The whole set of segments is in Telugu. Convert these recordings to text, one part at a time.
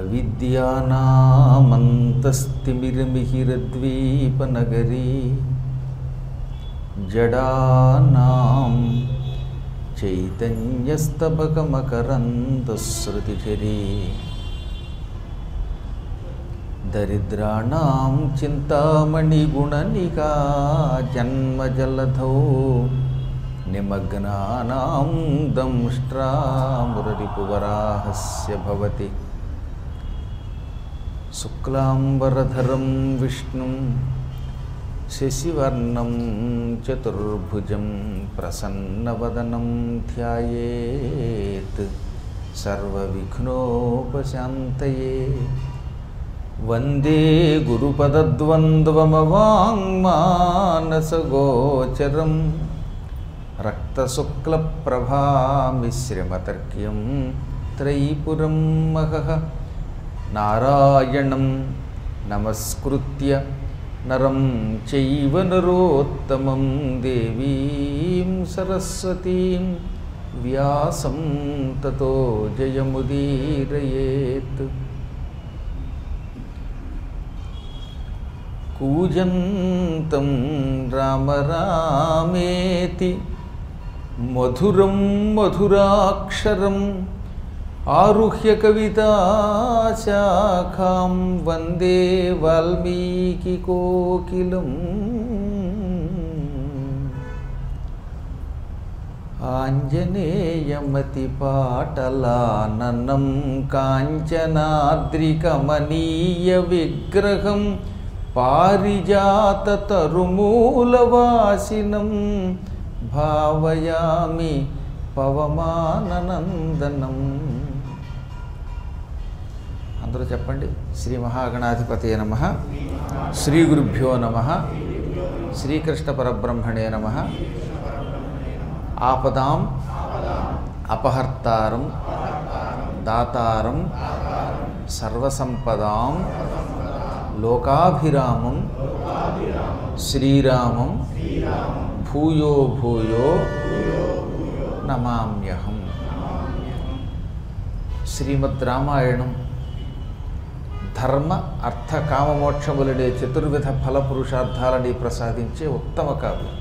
అవిద్యానామంతస్తిమిరమిహిరద్వీపనగరీ జడానాం చైతన్యస్తబకమకరందశ్రుతిఝరీ దరిద్రాణం చింతామణిగుణనికా జన్మజలధౌ నిమగ్నానాం దంష్ట్రామురరిపువరాహస్య భవతి శుక్లాంబరధరం విష్ణుం శశివర్ణం చతుర్భుజం ప్రసన్నవదనం ధ్యాయేత్ సర్వవిఘ్నోపశాంతయే వందే గురుపదద్వంద్వమవాङ्మానసగోచరం రక్తశుక్లప్రభామిశ్రమతర్క్యం త్రైపురం మహః నారాయణం నమస్కృత్య నరం చైవ నరోత్తమం దేవీం సరస్వతీం వ్యాసం తతో జయముదీరయేత్ కూజంతం రామ రామేతి మధురం మధురాక్షరం ఆరుహ్య కవితాశాఖాం వందే వాల్మీకి కోకిలం ఆంజనేయమతిపాటలాననం కాంచనాద్రికమనీయ విగ్రహం పారిజాతతరుమూలవాసినం భావయామి పవమాననందనం అందరూ చెప్పండి శ్రీ మహాగణాధిపతే నమ శ్రీ గురుభ్యో నమ శ్రీకృష్ణ పరబ్రహ్మణే నమ ఆపదాం అపహర్తారం దాతారం సర్వసంపదాం లోకాభిరామం శ్రీరామం భూయో భూయో నమామ్యహం శ్రీమద్ రామాయణం ధర్మ అర్థ కామమోక్షములనే చతుర్విధ ఫల పురుషార్థాలని ప్రసాదించే ఉత్తమ కావ్యం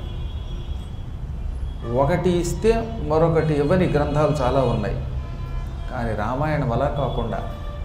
ఒకటి ఇస్తే మరొకటి ఇవ్వని గ్రంథాలు చాలా ఉన్నాయి కానీ రామాయణం అలా కాకుండా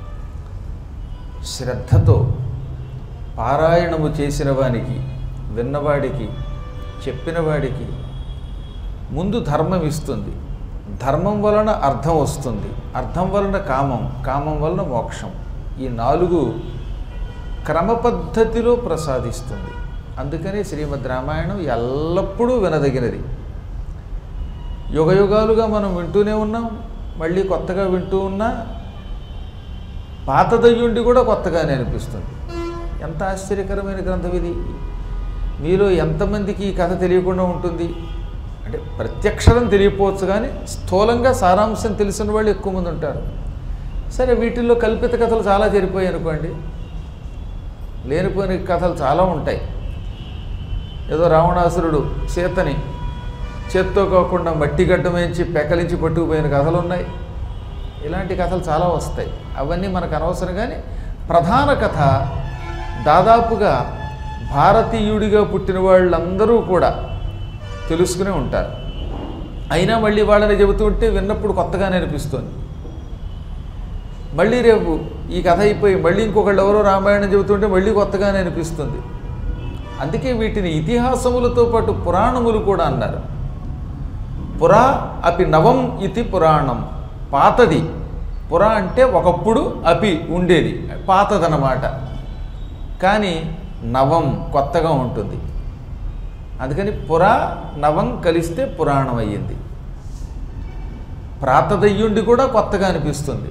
శ్రద్ధతో పారాయణము చేసిన వానికి విన్నవాడికి చెప్పినవాడికి ముందు ధర్మం ఇస్తుంది ధర్మం వలన అర్థం వస్తుంది అర్థం వలన కామం కామం వలన మోక్షం ఈ నాలుగు క్రమపద్ధతిలో ప్రసాదిస్తుంది అందుకని శ్రీమద్ రామాయణం ఎల్లప్పుడూ వినదగినది యుగయుగాలుగా మనం వింటూనే ఉన్నాం మళ్ళీ కొత్తగా వింటూ ఉన్నా పాతదయ్యుండి కూడా కొత్తగానే అనిపిస్తుంది ఎంత ఆశ్చర్యకరమైన గ్రంథం ఇది మీలో ఎంతమందికి ఈ కథ తెలియకుండా ఉంటుంది అంటే ప్రత్యక్షరం తెలియకపోవచ్చు కానీ స్థూలంగా సారాంశం తెలిసిన వాళ్ళు ఎక్కువ మంది ఉంటారు సరే వీటిల్లో కల్పిత కథలు చాలా జరిపోయాయి అనుకోండి లేనిపోయిన కథలు చాలా ఉంటాయి ఏదో రావణాసురుడు సీతని చేత్తో కాకుండా మట్టి గడ్డమేంచి పెకలించి పట్టుకుపోయిన కథలు ఉన్నాయి ఇలాంటి కథలు చాలా వస్తాయి అవన్నీ మనకు అనవసరం కానీ ప్రధాన కథ దాదాపుగా భారతీయుడిగా పుట్టిన వాళ్ళందరూ కూడా తెలుసుకునే ఉంటారు అయినా మళ్ళీ వాళ్ళని చెబుతూ ఉంటే విన్నప్పుడు కొత్తగానే అనిపిస్తుంది మళ్ళీ రేపు ఈ కథ అయిపోయి మళ్ళీ ఇంకొకళ్ళు ఎవరో రామాయణం చెబుతుంటే మళ్ళీ కొత్తగానే అనిపిస్తుంది అందుకే వీటిని ఇతిహాసములతో పాటు పురాణములు కూడా అన్నారు పురా అపి నవం ఇది పురాణం పాతది పురా అంటే ఒకప్పుడు అపి ఉండేది పాతదనమాట కానీ నవం కొత్తగా ఉంటుంది అందుకని పురా నవం కలిస్తే పురాణం అయ్యింది ప్రాతదయ్యుండి కూడా కొత్తగా అనిపిస్తుంది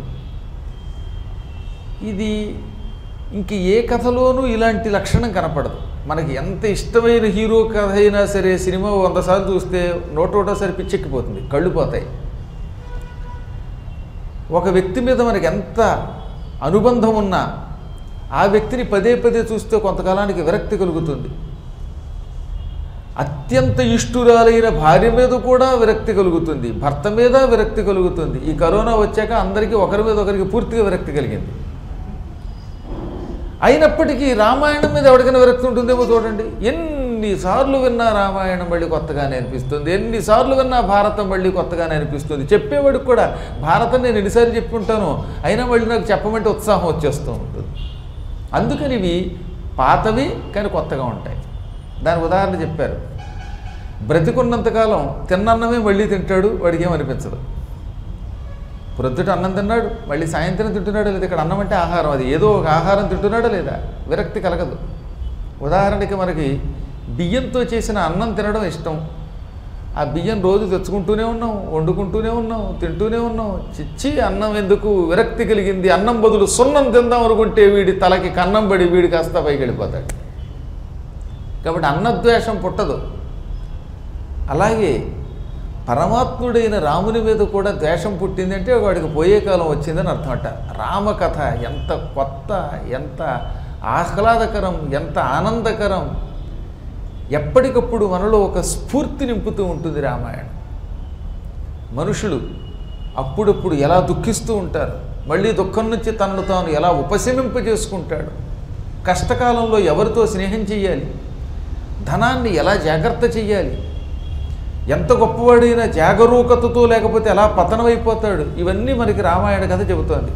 ఇది ఇంక ఏ కథలోనూ ఇలాంటి లక్షణం కనపడదు మనకి ఎంత ఇష్టమైన హీరో కథ అయినా సరే సినిమా వంద సార్లు చూస్తే నోటోటోసారి పిచ్చెక్కిపోతుంది కళ్ళు పోతాయి ఒక వ్యక్తి మీద మనకి ఎంత అనుబంధం ఉన్నా ఆ వ్యక్తిని పదే పదే చూస్తే కొంతకాలానికి విరక్తి కలుగుతుంది అత్యంత ఇష్టురాలైన భార్య మీద కూడా విరక్తి కలుగుతుంది భర్త మీద విరక్తి కలుగుతుంది ఈ కరోనా వచ్చాక అందరికీ ఒకరి మీద ఒకరికి పూర్తిగా విరక్తి కలిగింది అయినప్పటికీ రామాయణం మీద ఎవరికైనా విరక్తి ఉంటుందేమో చూడండి ఎన్నిసార్లు విన్నా రామాయణం మళ్ళీ కొత్తగానే అనిపిస్తుంది ఎన్నిసార్లు విన్నా భారతం మళ్ళీ కొత్తగానే అనిపిస్తుంది చెప్పేవాడికి కూడా భారతం నేను ఎన్నిసార్లు చెప్పి ఉంటాను అయినా మళ్ళీ నాకు చెప్పమంటే ఉత్సాహం వచ్చేస్తూ ఉంటుంది అందుకని ఇవి పాతవి కానీ కొత్తగా ఉంటాయి దాని ఉదాహరణ చెప్పారు బ్రతికున్నంతకాలం తిన్నన్నమే మళ్ళీ తింటాడు వాడికి ఏమనిపించదు ప్రొద్దుట అన్నం తిన్నాడు మళ్ళీ సాయంత్రం తింటున్నాడు లేదా ఇక్కడ అన్నం అంటే ఆహారం అది ఏదో ఒక ఆహారం తింటున్నాడా లేదా విరక్తి కలగదు ఉదాహరణకి మనకి బియ్యంతో చేసిన అన్నం తినడం ఇష్టం ఆ బియ్యం రోజు తెచ్చుకుంటూనే ఉన్నాం వండుకుంటూనే ఉన్నాం తింటూనే ఉన్నాం చిచ్చి అన్నం ఎందుకు విరక్తి కలిగింది అన్నం బదులు సున్నం తిందాం అనుకుంటే వీడి తలకి కన్నం పడి వీడి కాస్త పైకి వెళ్ళిపోతాడు కాబట్టి అన్నద్వేషం పుట్టదు అలాగే పరమాత్ముడైన రాముని మీద కూడా ద్వేషం పుట్టిందంటే వాడికి పోయే కాలం వచ్చిందని అర్థమట రామకథ ఎంత కొత్త ఎంత ఆహ్లాదకరం ఎంత ఆనందకరం ఎప్పటికప్పుడు మనలో ఒక స్ఫూర్తి నింపుతూ ఉంటుంది రామాయణం మనుషులు అప్పుడప్పుడు ఎలా దుఃఖిస్తూ ఉంటారు మళ్ళీ దుఃఖం నుంచి తనను తాను ఎలా ఉపశమింప చేసుకుంటాడు కష్టకాలంలో ఎవరితో స్నేహం చేయాలి ధనాన్ని ఎలా జాగ్రత్త చెయ్యాలి ఎంత గొప్పవాడైనా జాగరూకతతో లేకపోతే ఎలా పతనమైపోతాడు ఇవన్నీ మనకి రామాయణ కథ చెబుతోంది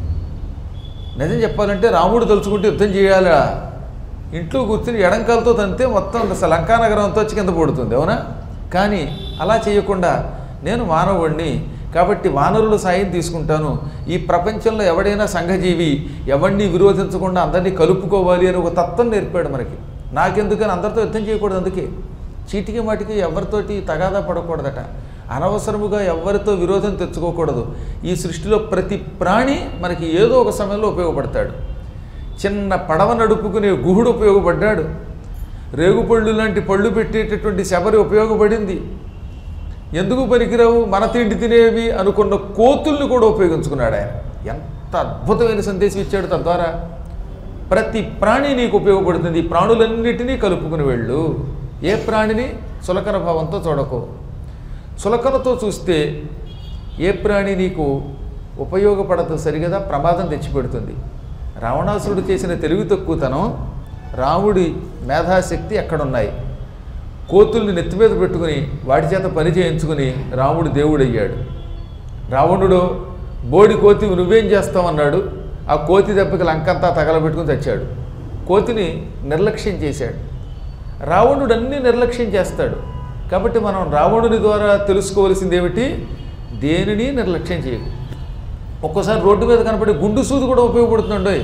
నిజం చెప్పాలంటే రాముడు తలుచుకుంటే యుద్ధం చేయాలా ఇంట్లో కూర్చుని ఎడంకాలతో తంతే మొత్తం అసలు లంకానగరం అంతా వచ్చి కింద పడుతుంది అవునా కానీ అలా చేయకుండా నేను మానవుణ్ణి కాబట్టి వానరుల సాయం తీసుకుంటాను ఈ ప్రపంచంలో ఎవడైనా సంఘజీవి ఎవరిని విరోధించకుండా అందరినీ కలుపుకోవాలి అని ఒక తత్వం నేర్పాడు మనకి నాకెందుకని అందరితో యుద్ధం చేయకూడదు అందుకే చీటికి మాటికి ఎవరితోటి తగాదా పడకూడదట అనవసరముగా ఎవరితో విరోధం తెచ్చుకోకూడదు ఈ సృష్టిలో ప్రతి ప్రాణి మనకి ఏదో ఒక సమయంలో ఉపయోగపడతాడు చిన్న పడవ నడుపుకునే గుహుడు ఉపయోగపడ్డాడు రేగుపళ్ళు లాంటి పళ్ళు పెట్టేటటువంటి శబరి ఉపయోగపడింది ఎందుకు పనికిరావు మన తిండి తినేవి అనుకున్న కోతుల్ని కూడా ఉపయోగించుకున్నాడు ఆయన ఎంత అద్భుతమైన సందేశం ఇచ్చాడు తద్వారా ప్రతి ప్రాణి నీకు ఉపయోగపడుతుంది ఈ ప్రాణులన్నిటినీ కలుపుకుని వెళ్ళు ఏ ప్రాణిని చులకన భావంతో చూడకు చులకనతో చూస్తే ఏ ప్రాణి నీకు ఉపయోగపడదు సరిగదా ప్రమాదం తెచ్చిపెడుతుంది రావణాసురుడు చేసిన తెలివి తక్కువతనం రాముడి మేధాశక్తి ఎక్కడున్నాయి కోతుల్ని నెత్తి మీద పెట్టుకుని వాటి చేత పని చేయించుకుని రాముడు దేవుడయ్యాడు రావణుడు బోడి కోతి నువ్వేం చేస్తావన్నాడు ఆ కోతి దెబ్బకి లంకంతా తగలబెట్టుకుని తెచ్చాడు కోతిని నిర్లక్ష్యం చేశాడు రావణుడు అన్నీ నిర్లక్ష్యం చేస్తాడు కాబట్టి మనం రావణుని ద్వారా తెలుసుకోవలసింది ఏమిటి దేనిని నిర్లక్ష్యం చేయకు ఒక్కోసారి రోడ్డు మీద కనపడే గుండు సూది కూడా ఉపయోగపడుతుందండోయ్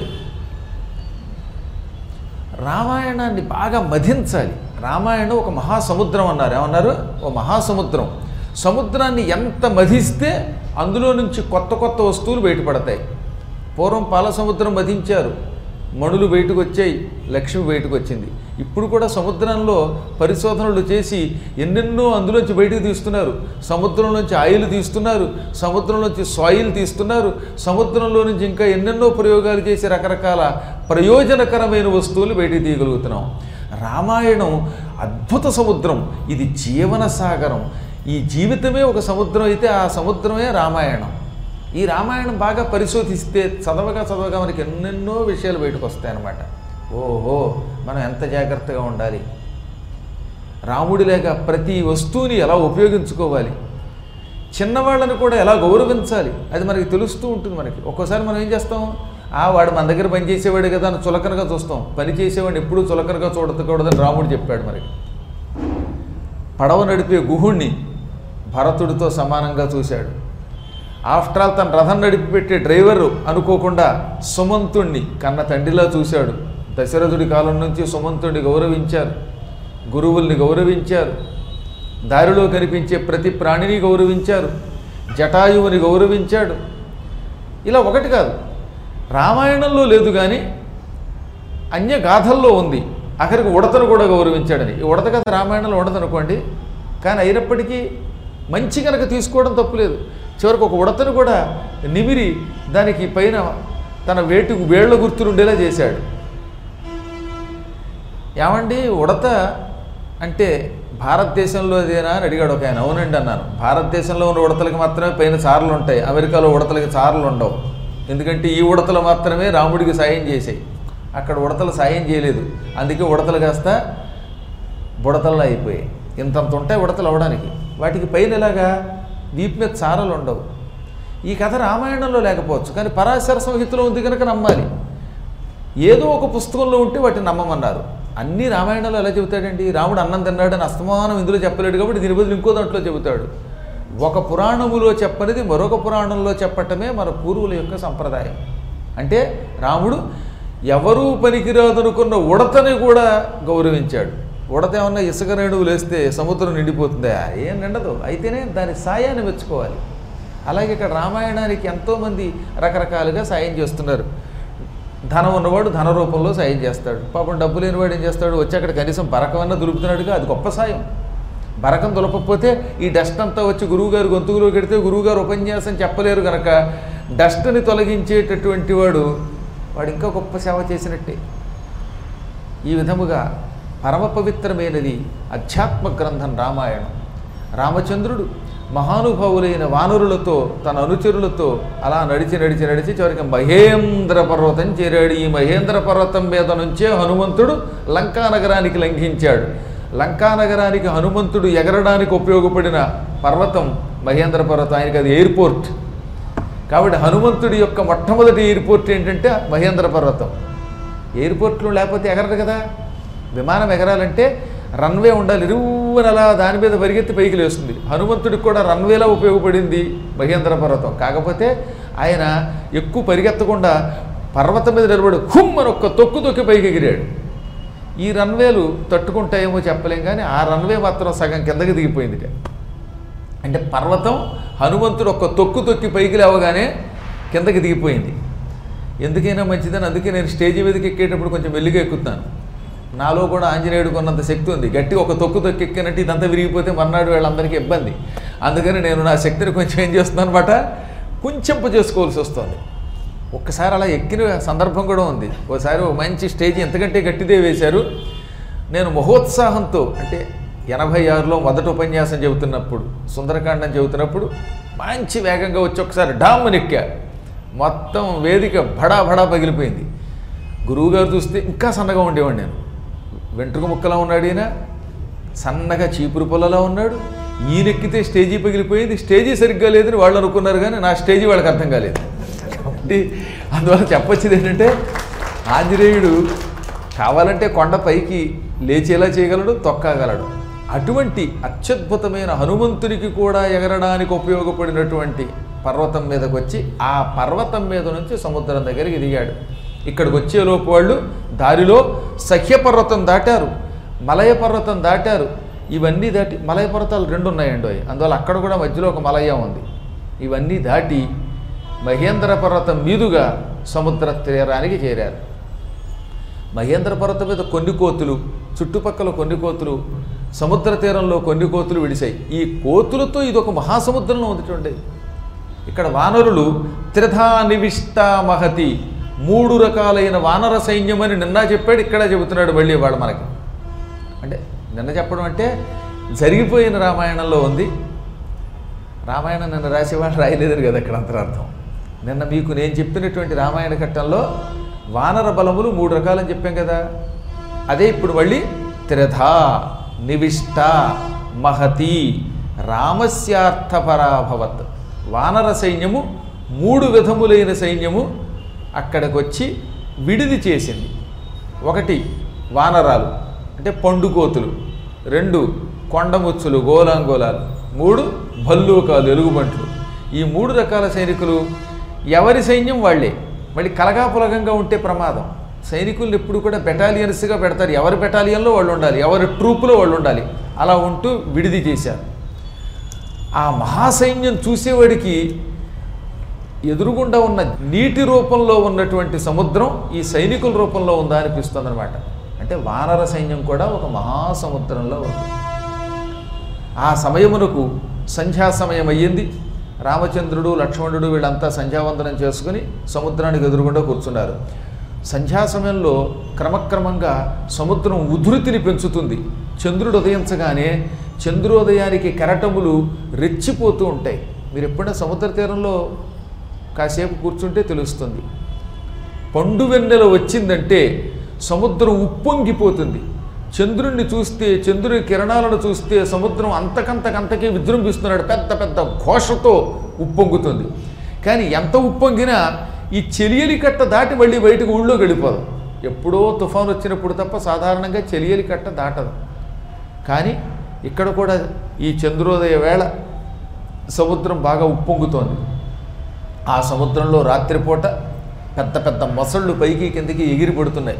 రామాయణాన్ని బాగా మధించాలి రామాయణం ఒక మహాసముద్రం అన్నారు ఏమన్నారు ఓ మహాసముద్రం సముద్రాన్ని ఎంత మధిస్తే అందులో నుంచి కొత్త కొత్త వస్తువులు బయటపడతాయి పూర్వం పాల సముద్రం మధించారు మణులు బయటకు వచ్చాయి లక్ష్మి బయటకు వచ్చింది ఇప్పుడు కూడా సముద్రంలో పరిశోధనలు చేసి ఎన్నెన్నో అందులోంచి బయటకు తీస్తున్నారు సముద్రం నుంచి ఆయిల్ తీస్తున్నారు సముద్రం నుంచి సాయిల్ తీస్తున్నారు సముద్రంలో నుంచి ఇంకా ఎన్నెన్నో ప్రయోగాలు చేసి రకరకాల ప్రయోజనకరమైన వస్తువులు బయటకు తీయగలుగుతున్నాం రామాయణం అద్భుత సముద్రం ఇది జీవన సాగరం ఈ జీవితమే ఒక సముద్రం అయితే ఆ సముద్రమే రామాయణం ఈ రామాయణం బాగా పరిశోధిస్తే చదవగా చదవగా మనకి ఎన్నెన్నో విషయాలు బయటకు వస్తాయన్నమాట ఓహో మనం ఎంత జాగ్రత్తగా ఉండాలి రాముడిలాగా ప్రతి వస్తువుని ఎలా ఉపయోగించుకోవాలి చిన్నవాళ్ళని కూడా ఎలా గౌరవించాలి అది మనకి తెలుస్తూ ఉంటుంది మనకి ఒక్కోసారి మనం ఏం చేస్తాం ఆ వాడు మన దగ్గర పని చేసేవాడు కదా అని చులకనగా చూస్తాం పని చేసేవాడిని ఎప్పుడూ చులకనగా చూడకూడదని రాముడు చెప్పాడు మనకి పడవ నడిపే గుహుణ్ణి భరతుడితో సమానంగా చూశాడు ఆఫ్టర్ ఆల్ తన రథం నడిపి పెట్టే డ్రైవరు అనుకోకుండా సుమంతుణ్ణి కన్న తండ్రిలా చూశాడు దశరథుడి కాలం నుంచి సుమంతుడిని గౌరవించారు గురువుల్ని గౌరవించారు దారిలో కనిపించే ప్రతి ప్రాణిని గౌరవించారు జటాయువుని గౌరవించాడు ఇలా ఒకటి కాదు రామాయణంలో లేదు కానీ అన్య గాథల్లో ఉంది అక్కడికి ఉడతను కూడా గౌరవించాడని ఈ ఉడత కథ రామాయణంలో ఉండదు అనుకోండి కానీ అయినప్పటికీ మంచి కనుక తీసుకోవడం తప్పులేదు చివరికి ఒక ఉడతను కూడా నిమిరి దానికి పైన తన వేటుకు వేళ్ల గుర్తులుండేలా చేశాడు ఏమండి ఉడత అంటే భారతదేశంలో ఏదేనా అని అడిగాడు ఒక ఆయన అవునండి అన్నాను భారతదేశంలో ఉన్న ఉడతలకి మాత్రమే పైన చారలు ఉంటాయి అమెరికాలో ఉడతలకి చారలు ఉండవు ఎందుకంటే ఈ ఉడతలు మాత్రమే రాముడికి సాయం చేసాయి అక్కడ ఉడతలు సాయం చేయలేదు అందుకే ఉడతలు కాస్త బుడతల్లో అయిపోయాయి ఇంతంత ఉంటాయి ఉడతలు అవడానికి వాటికి పైన ఇలాగా వీపు మీద చారలు ఉండవు ఈ కథ రామాయణంలో లేకపోవచ్చు కానీ పరాశర సంహితలో ఉంది కనుక నమ్మాలి ఏదో ఒక పుస్తకంలో ఉంటే వాటిని నమ్మమన్నారు అన్నీ రామాయణంలో ఎలా చెబుతాడండి రాముడు అన్నం తిన్నాడని అస్తమానం ఇందులో చెప్పలేడు కాబట్టి దీని బదులు ఇంకో దాంట్లో చెబుతాడు ఒక పురాణములో చెప్పనిది మరొక పురాణంలో చెప్పటమే మన పూర్వుల యొక్క సంప్రదాయం అంటే రాముడు ఎవరూ పనికిరాదనుకున్న ఉడతని కూడా గౌరవించాడు ఉడత ఏమన్నా ఇసుక రేణువులు వేస్తే సముద్రం నిండిపోతుందా ఏం నిండదు అయితేనే దాని సాయాన్ని మెచ్చుకోవాలి అలాగే ఇక్కడ రామాయణానికి ఎంతోమంది రకరకాలుగా సాయం చేస్తున్నారు ధనం ఉన్నవాడు ధన రూపంలో సాయం చేస్తాడు పాపం డబ్బు లేనివాడు ఏం చేస్తాడు వచ్చి అక్కడ కనీసం బరకమన్నా దులుపుతున్నాడుగా అది గొప్ప సాయం బరకం దులపకపోతే ఈ డస్ట్ అంతా వచ్చి గురువుగారు గొంతుకులో కడితే గురువుగారు ఉపన్యాసం చెప్పలేరు గనక డస్ట్ని తొలగించేటటువంటి వాడు వాడు ఇంకా గొప్ప సేవ చేసినట్టే ఈ విధముగా పరమ పవిత్రమైనది అధ్యాత్మ గ్రంథం రామాయణం రామచంద్రుడు మహానుభావులైన వానరులతో తన అనుచరులతో అలా నడిచి నడిచి నడిచి చివరికి మహేంద్ర పర్వతం చేరాడు ఈ మహేంద్ర పర్వతం మీద నుంచే హనుమంతుడు లంకా నగరానికి లంఘించాడు లంకా నగరానికి హనుమంతుడు ఎగరడానికి ఉపయోగపడిన పర్వతం మహేంద్ర పర్వతం ఆయనకి అది ఎయిర్పోర్ట్ కాబట్టి హనుమంతుడి యొక్క మొట్టమొదటి ఎయిర్పోర్ట్ ఏంటంటే మహేంద్ర పర్వతం ఎయిర్పోర్ట్లో లేకపోతే ఎగరదు కదా విమానం ఎగరాలంటే రన్వే ఉండాలి ఇరువున అలా దాని మీద పరిగెత్తి పైకి లేస్తుంది హనుమంతుడికి కూడా రన్వేలా ఉపయోగపడింది మహేంద్ర పర్వతం కాకపోతే ఆయన ఎక్కువ పరిగెత్తకుండా పర్వతం మీద నిలబడి హుమ్ అని ఒక్క తొక్కు తొక్కి పైకి ఎగిరాడు ఈ రన్వేలు తట్టుకుంటాయేమో చెప్పలేం కానీ ఆ రన్వే మాత్రం సగం కిందకి దిగిపోయింది అంటే పర్వతం హనుమంతుడు ఒక్క తొక్కు తొక్కి పైకి లేవగానే కిందకి దిగిపోయింది ఎందుకైనా మంచిదని అందుకే నేను స్టేజ్ మీదకి ఎక్కేటప్పుడు కొంచెం మెల్లిగా ఎక్కుతాను నాలో కూడా ఆంజనేయుడు కొన్నంత శక్తి ఉంది గట్టి ఒక తొక్కు తొక్కి ఎక్కినట్టు ఇదంతా విరిగిపోతే మర్నాడు వీళ్ళందరికీ ఇబ్బంది అందుకని నేను నా శక్తిని కొంచెం ఏం చేస్తున్నాను అనమాట కొంచెంపు చేసుకోవాల్సి వస్తుంది ఒక్కసారి అలా ఎక్కిన సందర్భం కూడా ఉంది ఒకసారి ఒక మంచి స్టేజ్ ఎంతకంటే గట్టిదే వేశారు నేను మహోత్సాహంతో అంటే ఎనభై ఆరులో మొదటి ఉపన్యాసం చెబుతున్నప్పుడు సుందరకాండం చెబుతున్నప్పుడు మంచి వేగంగా వచ్చి ఒకసారి డామ్మని ఎక్కా మొత్తం వేదిక బడా బడా పగిలిపోయింది గురువుగారు చూస్తే ఇంకా సన్నగా ఉండేవాడు నేను వెంట్రుక ముక్కలా ఉన్నాడు ఈయన సన్నగా చీపురు పొలలా ఉన్నాడు ఈయనెక్కితే స్టేజీ పగిలిపోయింది స్టేజీ సరిగ్గా లేదని వాళ్ళు అనుకున్నారు కానీ నా స్టేజీ వాళ్ళకి అర్థం కాలేదు కాబట్టి అందువల్ల చెప్పొచ్చేది ఏంటంటే ఆంజనేయుడు కావాలంటే కొండ పైకి లేచేలా చేయగలడు తొక్కగలడు అటువంటి అత్యద్భుతమైన హనుమంతునికి కూడా ఎగరడానికి ఉపయోగపడినటువంటి పర్వతం మీదకి వచ్చి ఆ పర్వతం మీద నుంచి సముద్రం దగ్గరికి దిగాడు ఇక్కడికి వచ్చేలోపు వాళ్ళు దారిలో సఖ్య పర్వతం దాటారు మలయ పర్వతం దాటారు ఇవన్నీ దాటి మలయ పర్వతాలు రెండు ఉన్నాయండి అవి అందువల్ల అక్కడ కూడా మధ్యలో ఒక మలయ ఉంది ఇవన్నీ దాటి మహేంద్ర పర్వతం మీదుగా సముద్ర తీరానికి చేరారు మహేంద్ర పర్వతం మీద కొన్ని కోతులు చుట్టుపక్కల కొన్ని కోతులు సముద్ర తీరంలో కొన్ని కోతులు విడిశాయి ఈ కోతులతో ఇది ఒక మహాసముద్రంలో ఉంది ఇక్కడ వానరులు త్రిధా నివిష్ట మహతి మూడు రకాలైన వానర సైన్యం అని నిన్న చెప్పాడు ఇక్కడ చెబుతున్నాడు మళ్ళీ వాడు మనకి అంటే నిన్న చెప్పడం అంటే జరిగిపోయిన రామాయణంలో ఉంది రామాయణం నిన్న రాసేవాడు రాయలేదని కదా అక్కడ అంతరార్థం నిన్న మీకు నేను చెప్పినటువంటి రామాయణ ఘట్టంలో వానర బలములు మూడు రకాలని చెప్పాం కదా అదే ఇప్పుడు మళ్ళీ త్రిధా నివిష్ట మహతి రామస్యార్థపరాభవత్ వానర సైన్యము మూడు విధములైన సైన్యము అక్కడికి వచ్చి విడిది చేసింది ఒకటి వానరాలు అంటే పండుకోతులు రెండు కొండముచ్చులు గోలాంగోలాలు మూడు భల్లూకాలు ఎలుగుబంట్లు ఈ మూడు రకాల సైనికులు ఎవరి సైన్యం వాళ్ళే మళ్ళీ కలగాపులగంగా ఉంటే ప్రమాదం సైనికులు ఎప్పుడు కూడా బెటాలియన్స్గా పెడతారు ఎవరి బెటాలియన్లో వాళ్ళు ఉండాలి ఎవరి ట్రూపులో వాళ్ళు ఉండాలి అలా ఉంటూ విడిది చేశారు ఆ మహాసైన్యం చూసేవాడికి ఎదురుగుండా ఉన్న నీటి రూపంలో ఉన్నటువంటి సముద్రం ఈ సైనికుల రూపంలో ఉందా అనిపిస్తుంది అనమాట అంటే వానర సైన్యం కూడా ఒక మహాసముద్రంలో ఉంది ఆ సమయమునకు సంధ్యా సమయం అయ్యింది రామచంద్రుడు లక్ష్మణుడు వీళ్ళంతా సంధ్యావందనం చేసుకుని సముద్రానికి ఎదురుగుండా కూర్చున్నారు సంధ్యా సమయంలో క్రమక్రమంగా సముద్రం ఉధృతిని పెంచుతుంది చంద్రుడు ఉదయించగానే చంద్రోదయానికి కెరటములు రెచ్చిపోతూ ఉంటాయి మీరు ఎప్పుడైనా సముద్ర తీరంలో కాసేపు కూర్చుంటే తెలుస్తుంది పండు వెన్నెల వచ్చిందంటే సముద్రం ఉప్పొంగిపోతుంది చంద్రుణ్ణి చూస్తే చంద్రుని కిరణాలను చూస్తే సముద్రం అంతకంతకంతకే విజృంభిస్తున్నాడు పెద్ద పెద్ద ఘోషతో ఉప్పొంగుతుంది కానీ ఎంత ఉప్పొంగినా ఈ చెలియలి కట్ట దాటి మళ్ళీ బయటకు ఊళ్ళోకి వెళ్ళిపోదు ఎప్పుడో తుఫాన్ వచ్చినప్పుడు తప్ప సాధారణంగా చెలియలి కట్ట దాటదు కానీ ఇక్కడ కూడా ఈ చంద్రోదయ వేళ సముద్రం బాగా ఉప్పొంగుతోంది ఆ సముద్రంలో రాత్రిపూట పెద్ద పెద్ద మొసళ్ళు పైకి కిందికి ఎగిరి పడుతున్నాయి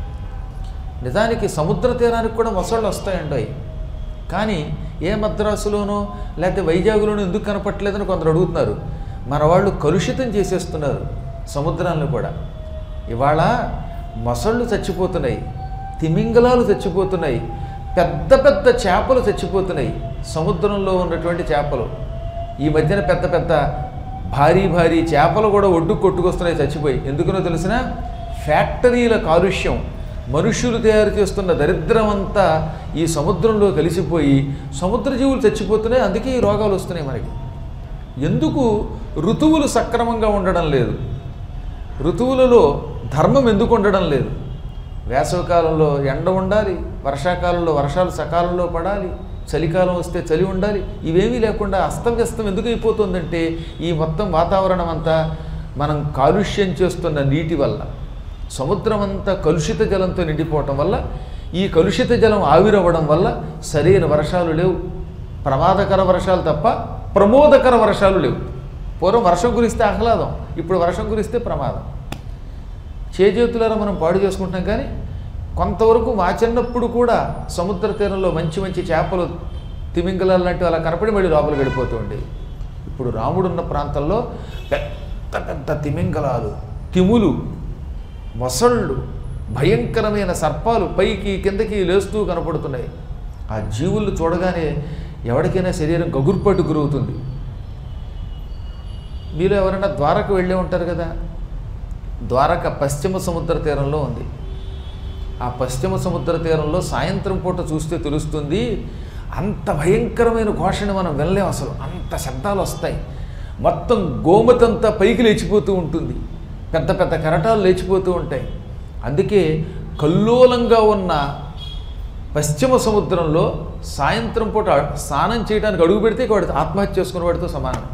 నిజానికి సముద్ర తీరానికి కూడా మొసళ్ళు వస్తాయండి అవి కానీ ఏ మద్రాసులోనో లేకపోతే వైజాగ్లోనో ఎందుకు కనపట్లేదని కొందరు అడుగుతున్నారు మన వాళ్ళు కలుషితం చేసేస్తున్నారు సముద్రాలను కూడా ఇవాళ మొసళ్ళు చచ్చిపోతున్నాయి తిమింగలాలు చచ్చిపోతున్నాయి పెద్ద పెద్ద చేపలు చచ్చిపోతున్నాయి సముద్రంలో ఉన్నటువంటి చేపలు ఈ మధ్యన పెద్ద పెద్ద భారీ భారీ చేపలు కూడా ఒడ్డు కొట్టుకొస్తున్నాయి చచ్చిపోయి ఎందుకనో తెలిసిన ఫ్యాక్టరీల కాలుష్యం మనుష్యులు తయారు చేస్తున్న దరిద్రం అంతా ఈ సముద్రంలో కలిసిపోయి సముద్ర జీవులు చచ్చిపోతున్నాయి అందుకే ఈ రోగాలు వస్తున్నాయి మనకి ఎందుకు ఋతువులు సక్రమంగా ఉండడం లేదు ఋతువులలో ధర్మం ఎందుకు ఉండడం లేదు వేసవికాలంలో ఎండ ఉండాలి వర్షాకాలంలో వర్షాలు సకాలంలో పడాలి చలికాలం వస్తే చలి ఉండాలి ఇవేమీ లేకుండా అస్తవ్యస్తం ఎందుకు అయిపోతుందంటే ఈ మొత్తం వాతావరణం అంతా మనం కాలుష్యం చేస్తున్న నీటి వల్ల సముద్రం అంతా కలుషిత జలంతో నిండిపోవటం వల్ల ఈ కలుషిత జలం ఆవిరవ్వడం వల్ల సరైన వర్షాలు లేవు ప్రమాదకర వర్షాలు తప్ప ప్రమోదకర వర్షాలు లేవు పూర్వం వర్షం కురిస్తే ఆహ్లాదం ఇప్పుడు వర్షం కురిస్తే ప్రమాదం చేజేతులారా మనం పాడు చేసుకుంటాం కానీ కొంతవరకు మా చిన్నప్పుడు కూడా సముద్ర తీరంలో మంచి మంచి చేపలు తిమింగలాలు లాంటివి అలా కనపడి మళ్ళీ లోపలికి వెళ్ళిపోతూ ఉండేవి ఇప్పుడు రాముడు ఉన్న ప్రాంతంలో పెద్ద పెద్ద తిమింగలాలు తిములు మొసళ్ళు భయంకరమైన సర్పాలు పైకి కిందకి లేస్తూ కనపడుతున్నాయి ఆ జీవులు చూడగానే ఎవరికైనా శరీరం గగుర్పాటు గురవుతుంది మీరు ఎవరైనా ద్వారకు వెళ్ళే ఉంటారు కదా ద్వారక పశ్చిమ సముద్ర తీరంలో ఉంది ఆ పశ్చిమ సముద్ర తీరంలో సాయంత్రం పూట చూస్తే తెలుస్తుంది అంత భయంకరమైన ఘోషని మనం వినలేం అసలు అంత శబ్దాలు వస్తాయి మొత్తం గోమతంతా పైకి లేచిపోతూ ఉంటుంది పెద్ద పెద్ద కెరటాలు లేచిపోతూ ఉంటాయి అందుకే కల్లోలంగా ఉన్న పశ్చిమ సముద్రంలో సాయంత్రం పూట స్నానం చేయడానికి అడుగు పెడితే వాడు ఆత్మహత్య చేసుకున్న వాడితో సమానం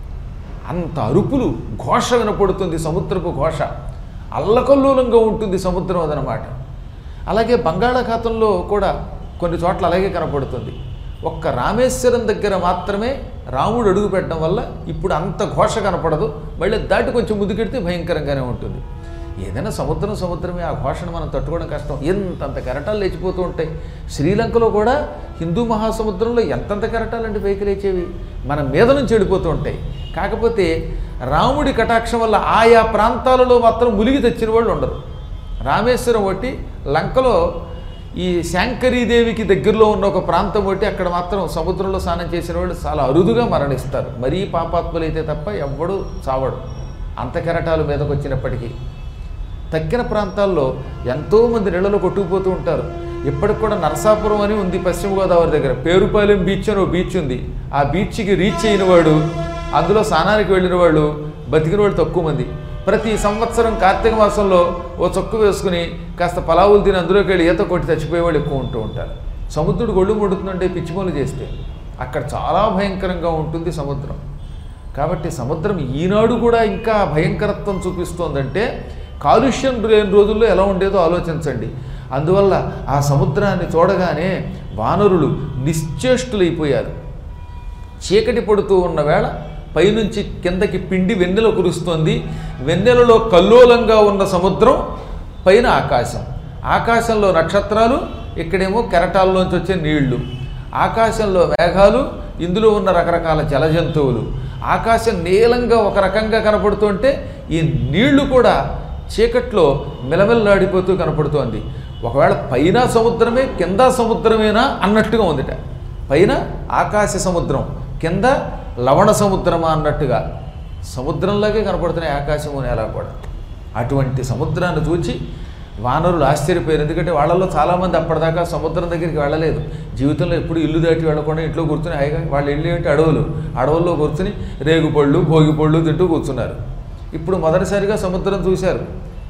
అంత అరుపులు ఘోష వినపడుతుంది సముద్రపు ఘోష అల్లకల్లోలంగా ఉంటుంది సముద్రం అదనమాట అలాగే బంగాళాఖాతంలో కూడా కొన్ని చోట్ల అలాగే కనపడుతుంది ఒక్క రామేశ్వరం దగ్గర మాత్రమే రాముడు అడుగు పెట్టడం వల్ల ఇప్పుడు అంత ఘోష కనపడదు మళ్ళీ దాటి కొంచెం ముందుకెడితే భయంకరంగానే ఉంటుంది ఏదైనా సముద్రం సముద్రమే ఆ ఘోషను మనం తట్టుకోవడం కష్టం ఎంతంత కెరటాలు లేచిపోతూ ఉంటాయి శ్రీలంకలో కూడా హిందూ మహాసముద్రంలో ఎంతంత కెరటాలంటే పైకి లేచేవి మన మీద నుంచి వెళ్ళిపోతూ ఉంటాయి కాకపోతే రాముడి కటాక్షం వల్ల ఆయా ప్రాంతాలలో మాత్రం ములిగి తెచ్చిన వాళ్ళు ఉండరు రామేశ్వరం ఒకటి లంకలో ఈ శాంకరీదేవికి దగ్గరలో ఉన్న ఒక ప్రాంతం ఒకటి అక్కడ మాత్రం సముద్రంలో స్నానం చేసిన వాళ్ళు చాలా అరుదుగా మరణిస్తారు మరీ పాపాత్ములైతే తప్ప ఎవ్వడు చావడు అంత కెరటాలు మీదకు వచ్చినప్పటికీ తక్కిన ప్రాంతాల్లో ఎంతోమంది నీళ్ళలో కొట్టుకుపోతూ ఉంటారు ఇప్పటికి కూడా నరసాపురం అని ఉంది పశ్చిమ గోదావరి దగ్గర పేరుపాలెం బీచ్ అని ఓ బీచ్ ఉంది ఆ బీచ్కి రీచ్ అయిన వాడు అందులో స్నానానికి వెళ్ళిన వాళ్ళు బతికిన వాళ్ళు తక్కువ మంది ప్రతి సంవత్సరం కార్తీక మాసంలో ఓ చొక్కు వేసుకుని కాస్త పలావులు తిని అందులోకి వెళ్ళి ఈత కొట్టి చచ్చిపోయేవాళ్ళు ఎక్కువ ఉంటూ ఉంటారు సముద్రుడు ఒళ్ళు ముడుతుందంటే పిచ్చి పనులు చేస్తే అక్కడ చాలా భయంకరంగా ఉంటుంది సముద్రం కాబట్టి సముద్రం ఈనాడు కూడా ఇంకా భయంకరత్వం చూపిస్తోందంటే కాలుష్యం లేని రోజుల్లో ఎలా ఉండేదో ఆలోచించండి అందువల్ల ఆ సముద్రాన్ని చూడగానే వానరులు నిశ్చేష్టులైపోయారు చీకటి పడుతూ ఉన్న వేళ పైనుంచి కిందకి పిండి వెన్నెల కురుస్తోంది వెన్నెలలో కల్లోలంగా ఉన్న సముద్రం పైన ఆకాశం ఆకాశంలో నక్షత్రాలు ఇక్కడేమో కెరటాల్లోంచి వచ్చే నీళ్లు ఆకాశంలో మేఘాలు ఇందులో ఉన్న రకరకాల జలజంతువులు ఆకాశం నీలంగా ఒక రకంగా కనపడుతుంటే ఈ నీళ్లు కూడా చీకట్లో మిలమిల్లాడిపోతూ కనపడుతోంది ఒకవేళ పైన సముద్రమే కింద సముద్రమేనా అన్నట్టుగా ఉందిట పైన ఆకాశ సముద్రం కింద లవణ సముద్రమా అన్నట్టుగా సముద్రంలాగే కనపడుతున్నాయి ఆకాశము నేల కూడా అటువంటి సముద్రాన్ని చూచి వానరులు ఆశ్చర్యపోయారు ఎందుకంటే వాళ్ళలో చాలామంది అప్పటిదాకా సముద్రం దగ్గరికి వెళ్ళలేదు జీవితంలో ఎప్పుడు ఇల్లు దాటి వెళ్ళకుండా ఇంట్లో కూర్చుని హాయిగా వాళ్ళు ఇల్లు ఏంటి అడవులు అడవుల్లో కూర్చుని రేగుపళ్ళు భోగిపళ్ళు తింటూ కూర్చున్నారు ఇప్పుడు మొదటిసారిగా సముద్రం చూశారు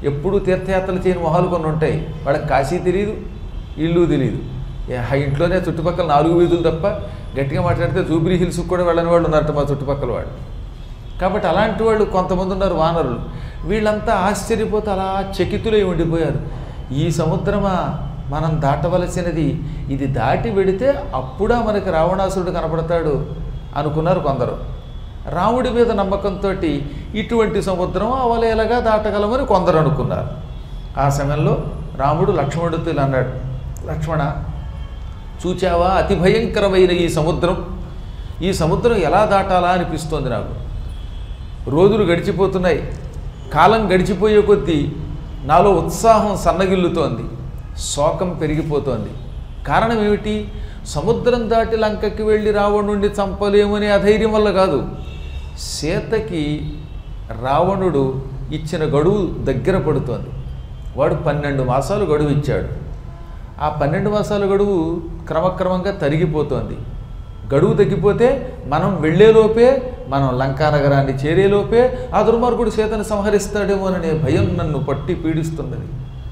ఎప్పుడూ తీర్థయాత్రలు చేయని మొహాలు కొన్ని ఉంటాయి వాళ్ళకి కాశీ తెలియదు ఇల్లు తెలియదు ఏ, ఆ ఇంట్లోనే చుట్టుపక్కల నాలుగు వీధులు తప్ప గట్టిగా మాట్లాడితే జూబ్లీ హిల్స్కి కూడా వెళ్ళని వాళ్ళు ఉన్నారట మా చుట్టుపక్కల వాళ్ళు కాబట్టి అలాంటి వాళ్ళు కొంతమంది ఉన్నారు వానరులు వీళ్ళంతా ఆశ్చర్యపోతే అలా చకితులై ఉండిపోయారు ఈ సముద్రమా మనం దాటవలసినది ఇది దాటి వెడితే అప్పుడా మనకి రావణాసురుడు కనపడతాడు అనుకున్నారు కొందరు రాముడి మీద నమ్మకంతో ఇటువంటి సముద్రం అవలేలగా దాటగలమని కొందరు అనుకున్నారు ఆ సమయంలో రాముడు లక్ష్మణుడితో ఇలా అన్నాడు లక్ష్మణ చూచావా అతి భయంకరమైన ఈ సముద్రం ఈ సముద్రం ఎలా దాటాలా అనిపిస్తోంది నాకు రోజులు గడిచిపోతున్నాయి కాలం గడిచిపోయే కొద్దీ నాలో ఉత్సాహం సన్నగిల్లుతోంది శోకం పెరిగిపోతోంది కారణం ఏమిటి సముద్రం దాటి లంకకి వెళ్ళి రావణుడిని చంపలేమనే అధైర్యం వల్ల కాదు సీతకి రావణుడు ఇచ్చిన గడువు దగ్గర పడుతోంది వాడు పన్నెండు మాసాలు గడువు ఇచ్చాడు ఆ పన్నెండు మాసాల గడువు క్రమక్రమంగా తరిగిపోతోంది గడువు తగ్గిపోతే మనం వెళ్ళేలోపే మనం లంకా నగరాన్ని చేరేలోపే ఆ దుర్మార్గుడు సీతను సంహరిస్తాడేమోననే భయం నన్ను పట్టి పీడిస్తున్నది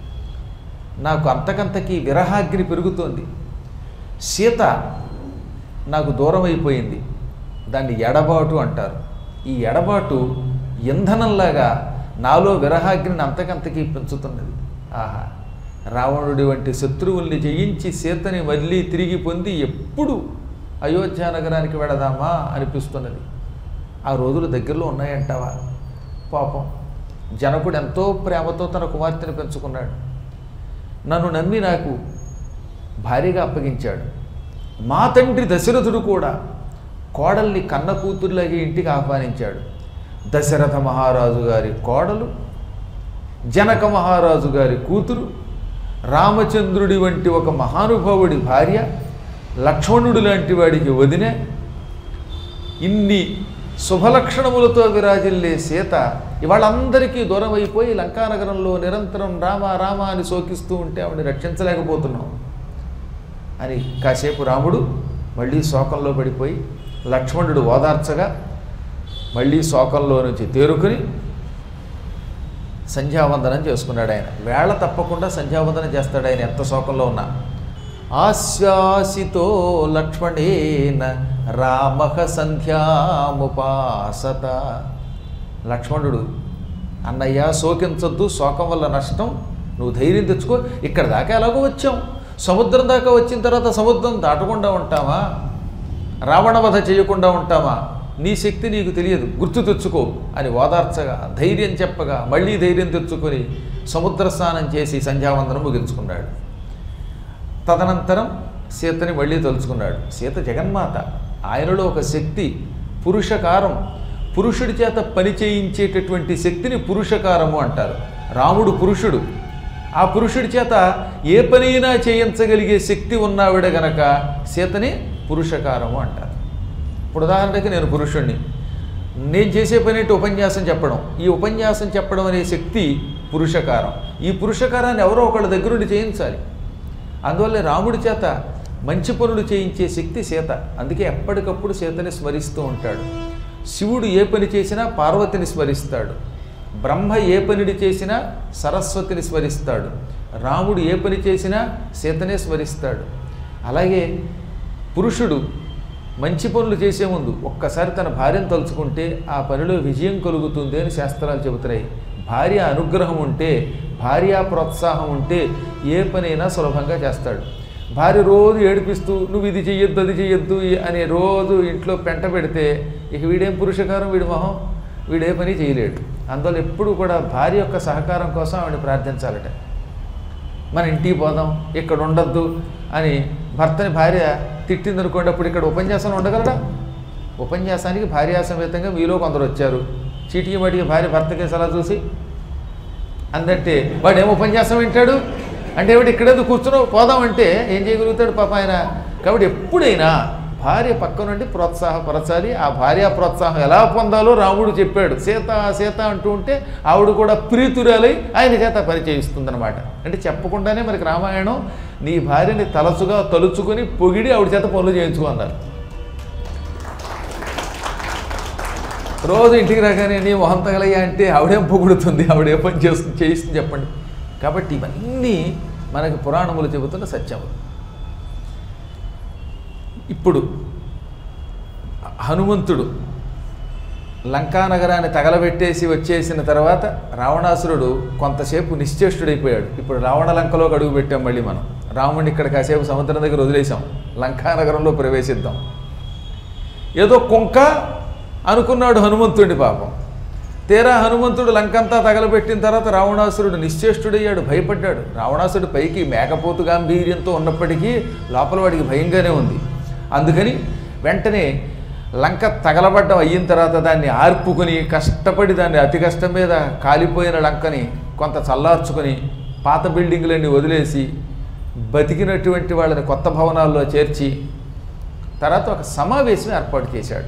నాకు అంతకంతకీ విరహాగ్ని పెరుగుతోంది సీత నాకు దూరం అయిపోయింది దాన్ని ఎడబాటు అంటారు ఈ ఎడబాటు ఇంధనంలాగా నాలో విరహాగ్నిని అంతకంతకీ పెంచుతున్నది ఆహా రావణుడి వంటి శత్రువుల్ని జయించి సీతని మళ్ళీ తిరిగి పొంది ఎప్పుడు అయోధ్య నగరానికి వెడదామా అనిపిస్తున్నది ఆ రోజులు దగ్గరలో ఉన్నాయంటావా పాపం జనకుడు ఎంతో ప్రేమతో తన కుమార్తెను పెంచుకున్నాడు నన్ను నమ్మి నాకు భార్యగా అప్పగించాడు మా తండ్రి దశరథుడు కూడా కోడల్ని కన్న కూతుర్లాగే ఇంటికి ఆహ్వానించాడు దశరథ మహారాజు గారి కోడలు జనక మహారాజు గారి కూతురు రామచంద్రుడి వంటి ఒక మహానుభావుడి భార్య లక్ష్మణుడు లాంటి వాడికి వదిన ఇన్ని శుభలక్షణములతో విరాజిల్లే సీత ఇవాళందరికీ దూరం అయిపోయి లంకానగరంలో నిరంతరం రామ రామ అని శోకిస్తూ ఉంటే ఆవిడని రక్షించలేకపోతున్నాం అని కాసేపు రాముడు మళ్ళీ శోకంలో పడిపోయి లక్ష్మణుడు ఓదార్చగా మళ్ళీ శోకంలో నుంచి తేరుకుని సంధ్యావందనం చేసుకున్నాడు ఆయన వేళ తప్పకుండా సంధ్యావందనం చేస్తాడు ఆయన ఎంత శోకంలో ఉన్నా ఆశ్వాసితో లక్ష్మణేన రామః సంధ్యాముపాసత లక్ష్మణుడు అన్నయ్య శోకించొద్దు శోకం వల్ల నష్టం నువ్వు ధైర్యం తెచ్చుకో ఇక్కడ దాకా ఎలాగో వచ్చాం సముద్రం దాకా వచ్చిన తర్వాత సముద్రం దాటకుండా ఉంటామా రావణవధ చేయకుండా ఉంటామా నీ శక్తి నీకు తెలియదు గుర్తు తెచ్చుకో అని ఓదార్చగా ధైర్యం చెప్పగా మళ్ళీ ధైర్యం తెచ్చుకొని సముద్ర స్నానం చేసి సంధ్యావందనం ముగించుకున్నాడు తదనంతరం సీతని మళ్ళీ తలుచుకున్నాడు సీత జగన్మాత ఆయనలో ఒక శక్తి పురుషకారం పురుషుడి చేత పని చేయించేటటువంటి శక్తిని పురుషకారము అంటారు రాముడు పురుషుడు ఆ పురుషుడి చేత ఏ పనైనా చేయించగలిగే శక్తి ఉన్నావిడ గనక సీతని పురుషకారము అంటారు ఇప్పుడు ఉదాహరణకి నేను పురుషుణ్ణి నేను చేసే పని ఏంటి ఉపన్యాసం చెప్పడం ఈ ఉపన్యాసం చెప్పడం అనే శక్తి పురుషకారం ఈ పురుషకారాన్ని ఎవరో ఒకళ్ళ దగ్గరుండి చేయించాలి అందువల్ల రాముడి చేత మంచి పనులు చేయించే శక్తి సీత అందుకే ఎప్పటికప్పుడు సీతని స్మరిస్తూ ఉంటాడు శివుడు ఏ పని చేసినా పార్వతిని స్మరిస్తాడు బ్రహ్మ ఏ పనిని చేసినా సరస్వతిని స్మరిస్తాడు రాముడు ఏ పని చేసినా సీతనే స్మరిస్తాడు అలాగే పురుషుడు మంచి పనులు చేసే ముందు ఒక్కసారి తన భార్యను తలుచుకుంటే ఆ పనిలో విజయం కలుగుతుంది అని శాస్త్రాలు చెబుతున్నాయి భార్య అనుగ్రహం ఉంటే భార్య ప్రోత్సాహం ఉంటే ఏ పనైనా సులభంగా చేస్తాడు భార్య రోజు ఏడిపిస్తూ నువ్వు ఇది చెయ్యొద్దు అది చెయ్యొద్దు అని రోజు ఇంట్లో పెంట పెడితే ఇక వీడేం పురుషకారం వీడి మొహం వీడే పని చేయలేడు అందువల్ల ఎప్పుడు కూడా భార్య యొక్క సహకారం కోసం ఆవిడ ప్రార్థించాలట మన ఇంటికి పోదాం ఇక్కడ ఉండొద్దు అని భర్తని భార్య తిట్టిందనుకోండి అప్పుడు ఇక్కడ ఉపన్యాసం ఉండగలడా ఉపన్యాసానికి భార్యాసమేతంగా మీలో కొందరు వచ్చారు చీటికి మటికి భార్య భర్తకి సలహా చూసి అందంటే వాడు ఏం ఉపన్యాసం వింటాడు అంటే ఏమిటి ఇక్కడేదో కూర్చున్నావు పోదామంటే ఏం చేయగలుగుతాడు పాప ఆయన కాబట్టి ఎప్పుడైనా భార్య పక్క నుండి ప్రోత్సాహపరచాలి ఆ భార్య ప్రోత్సాహం ఎలా పొందాలో రాముడు చెప్పాడు సీత సీత అంటూ ఉంటే ఆవిడ కూడా ప్రీతురాలై ఆయన చేత పరిచయిస్తుందన్నమాట అంటే చెప్పకుండానే మనకి రామాయణం నీ భార్యని తలచుగా తలుచుకొని పొగిడి ఆవిడ చేత పనులు చేయించుకో అన్నారు రోజు ఇంటికి రాగానే నీ మొహం తగలయ్యా అంటే ఆవిడేం పొగుడుతుంది ఆవిడే పని చేస్తుంది చేయిస్తుంది చెప్పండి కాబట్టి ఇవన్నీ మనకి పురాణములు చెబుతున్న సత్యములు ఇప్పుడు హనుమంతుడు లంకానగరాన్ని తగలబెట్టేసి వచ్చేసిన తర్వాత రావణాసురుడు కొంతసేపు నిశ్చేష్టుడైపోయాడు ఇప్పుడు రావణ లంకలోకి అడుగు పెట్టాం మళ్ళీ మనం రాముడిని ఇక్కడ కాసేపు సముద్రం దగ్గర వదిలేసాం లంకానగరంలో ప్రవేశిద్దాం ఏదో కొంక అనుకున్నాడు హనుమంతుడి పాపం తీరా హనుమంతుడు లంకంతా తగలబెట్టిన తర్వాత రావణాసురుడు నిశ్చేష్టుడయ్యాడు భయపడ్డాడు రావణాసురుడు పైకి మేకపోతు గాంభీర్యంతో ఉన్నప్పటికీ లోపల వాడికి భయంగానే ఉంది అందుకని వెంటనే లంక తగలబడ్డం అయిన తర్వాత దాన్ని ఆర్పుకుని కష్టపడి దాన్ని అతి కష్టం మీద కాలిపోయిన లంకని కొంత చల్లార్చుకొని పాత బిల్డింగులన్నీ వదిలేసి బతికినటువంటి వాళ్ళని కొత్త భవనాల్లో చేర్చి తర్వాత ఒక సమావేశం ఏర్పాటు చేశాడు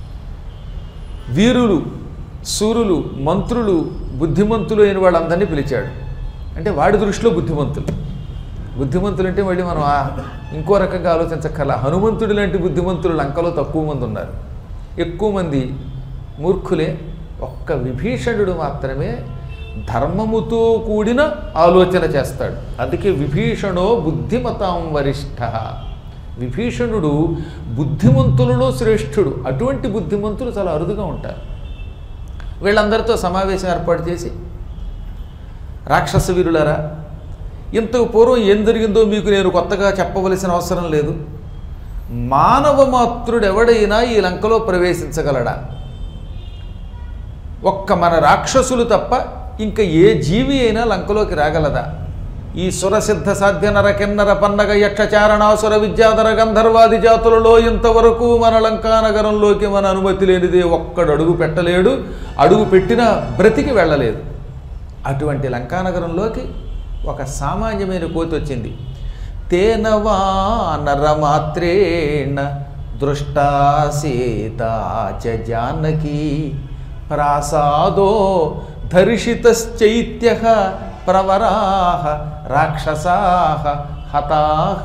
వీరులు సూరులు మంత్రులు బుద్ధిమంతులు అయిన వాళ్ళందరినీ పిలిచాడు అంటే వాడి దృష్టిలో బుద్ధిమంతులు బుద్ధిమంతులు అంటే మళ్ళీ మనం ఆ ఇంకో రకంగా ఆలోచించక్కర్లా హనుమంతుడి లాంటి బుద్ధిమంతులు లంకలో తక్కువ మంది ఉన్నారు ఎక్కువ మంది మూర్ఖులే ఒక్క విభీషణుడు మాత్రమే ధర్మముతో కూడిన ఆలోచన చేస్తాడు అందుకే విభీషణో బుద్ధిమతాం వరిష్ఠ విభీషణుడు బుద్ధిమంతులలో శ్రేష్ఠుడు అటువంటి బుద్ధిమంతులు చాలా అరుదుగా ఉంటారు వీళ్ళందరితో సమావేశం ఏర్పాటు చేసి రాక్షస వీరులారా ఇంతకు పూర్వం ఏం జరిగిందో మీకు నేను కొత్తగా చెప్పవలసిన అవసరం లేదు మానవ మాతృడు ఎవడైనా ఈ లంకలో ప్రవేశించగలడా ఒక్క మన రాక్షసులు తప్ప ఇంకా ఏ జీవి అయినా లంకలోకి రాగలదా ఈ సురసిద్ధ సాధ్య నర కిన్నర పన్నగ యక్షచారణాసుర విద్యాధర గంధర్వాది జాతులలో ఇంతవరకు మన లంకా నగరంలోకి మన అనుమతి లేనిదే ఒక్కడు అడుగు పెట్టలేడు అడుగు పెట్టినా బ్రతికి వెళ్ళలేదు అటువంటి లంకానగరంలోకి ఒక సామాన్యమైన కోతి వచ్చింది తేనవా నరమాత్రేణ దృష్టా సీతా చ జానకి ప్రాసాదో ధర్షితశ్చైత్య ప్రవరాహ రాక్షసాహ హతాహ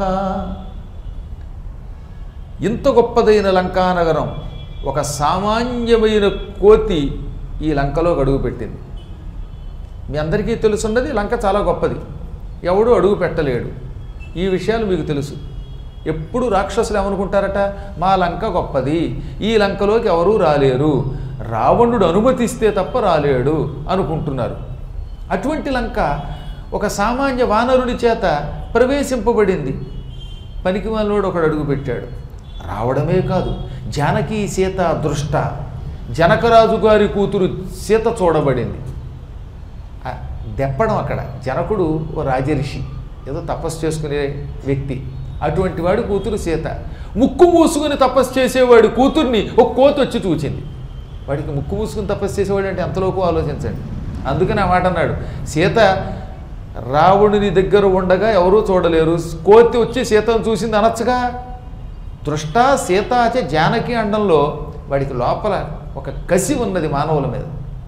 ఇంత గొప్పదైన లంకానగరం ఒక సామాన్యమైన కోతి ఈ లంకలో అడుగుపెట్టింది మీ అందరికీ తెలుసున్నది లంక చాలా గొప్పది ఎవడు అడుగు పెట్టలేడు ఈ విషయాలు మీకు తెలుసు ఎప్పుడు రాక్షసులు ఏమనుకుంటారట మా లంక గొప్పది ఈ లంకలోకి ఎవరూ రాలేరు రావణుడు అనుమతిస్తే తప్ప రాలేడు అనుకుంటున్నారు అటువంటి లంక ఒక సామాన్య వానరుడి చేత ప్రవేశింపబడింది పనికి మనలోడు ఒకడు అడుగు పెట్టాడు రావడమే కాదు జానకి సీత దృష్ట జనకరాజు గారి కూతురు సీత చూడబడింది ఆ దెప్పడం అక్కడ జనకుడు ఓ రాజరిషి ఏదో తపస్సు చేసుకునే వ్యక్తి అటువంటి వాడి కూతురు సీత ముక్కు మూసుకుని తపస్సు చేసేవాడి కూతుర్ని ఒక కోతి వచ్చి చూచింది వాడికి ముక్కు మూసుకుని తపస్సు చేసేవాడు అంటే ఎంతలోకో ఆలోచించండి అందుకని ఆ మాట అన్నాడు సీత రావణుని దగ్గర ఉండగా ఎవరూ చూడలేరు కోతి వచ్చి సీతను చూసింది అనొచ్చుగా దృష్ట సీతాచ జానకి అండంలో వాడికి లోపల ఒక కసి ఉన్నది మానవుల మీద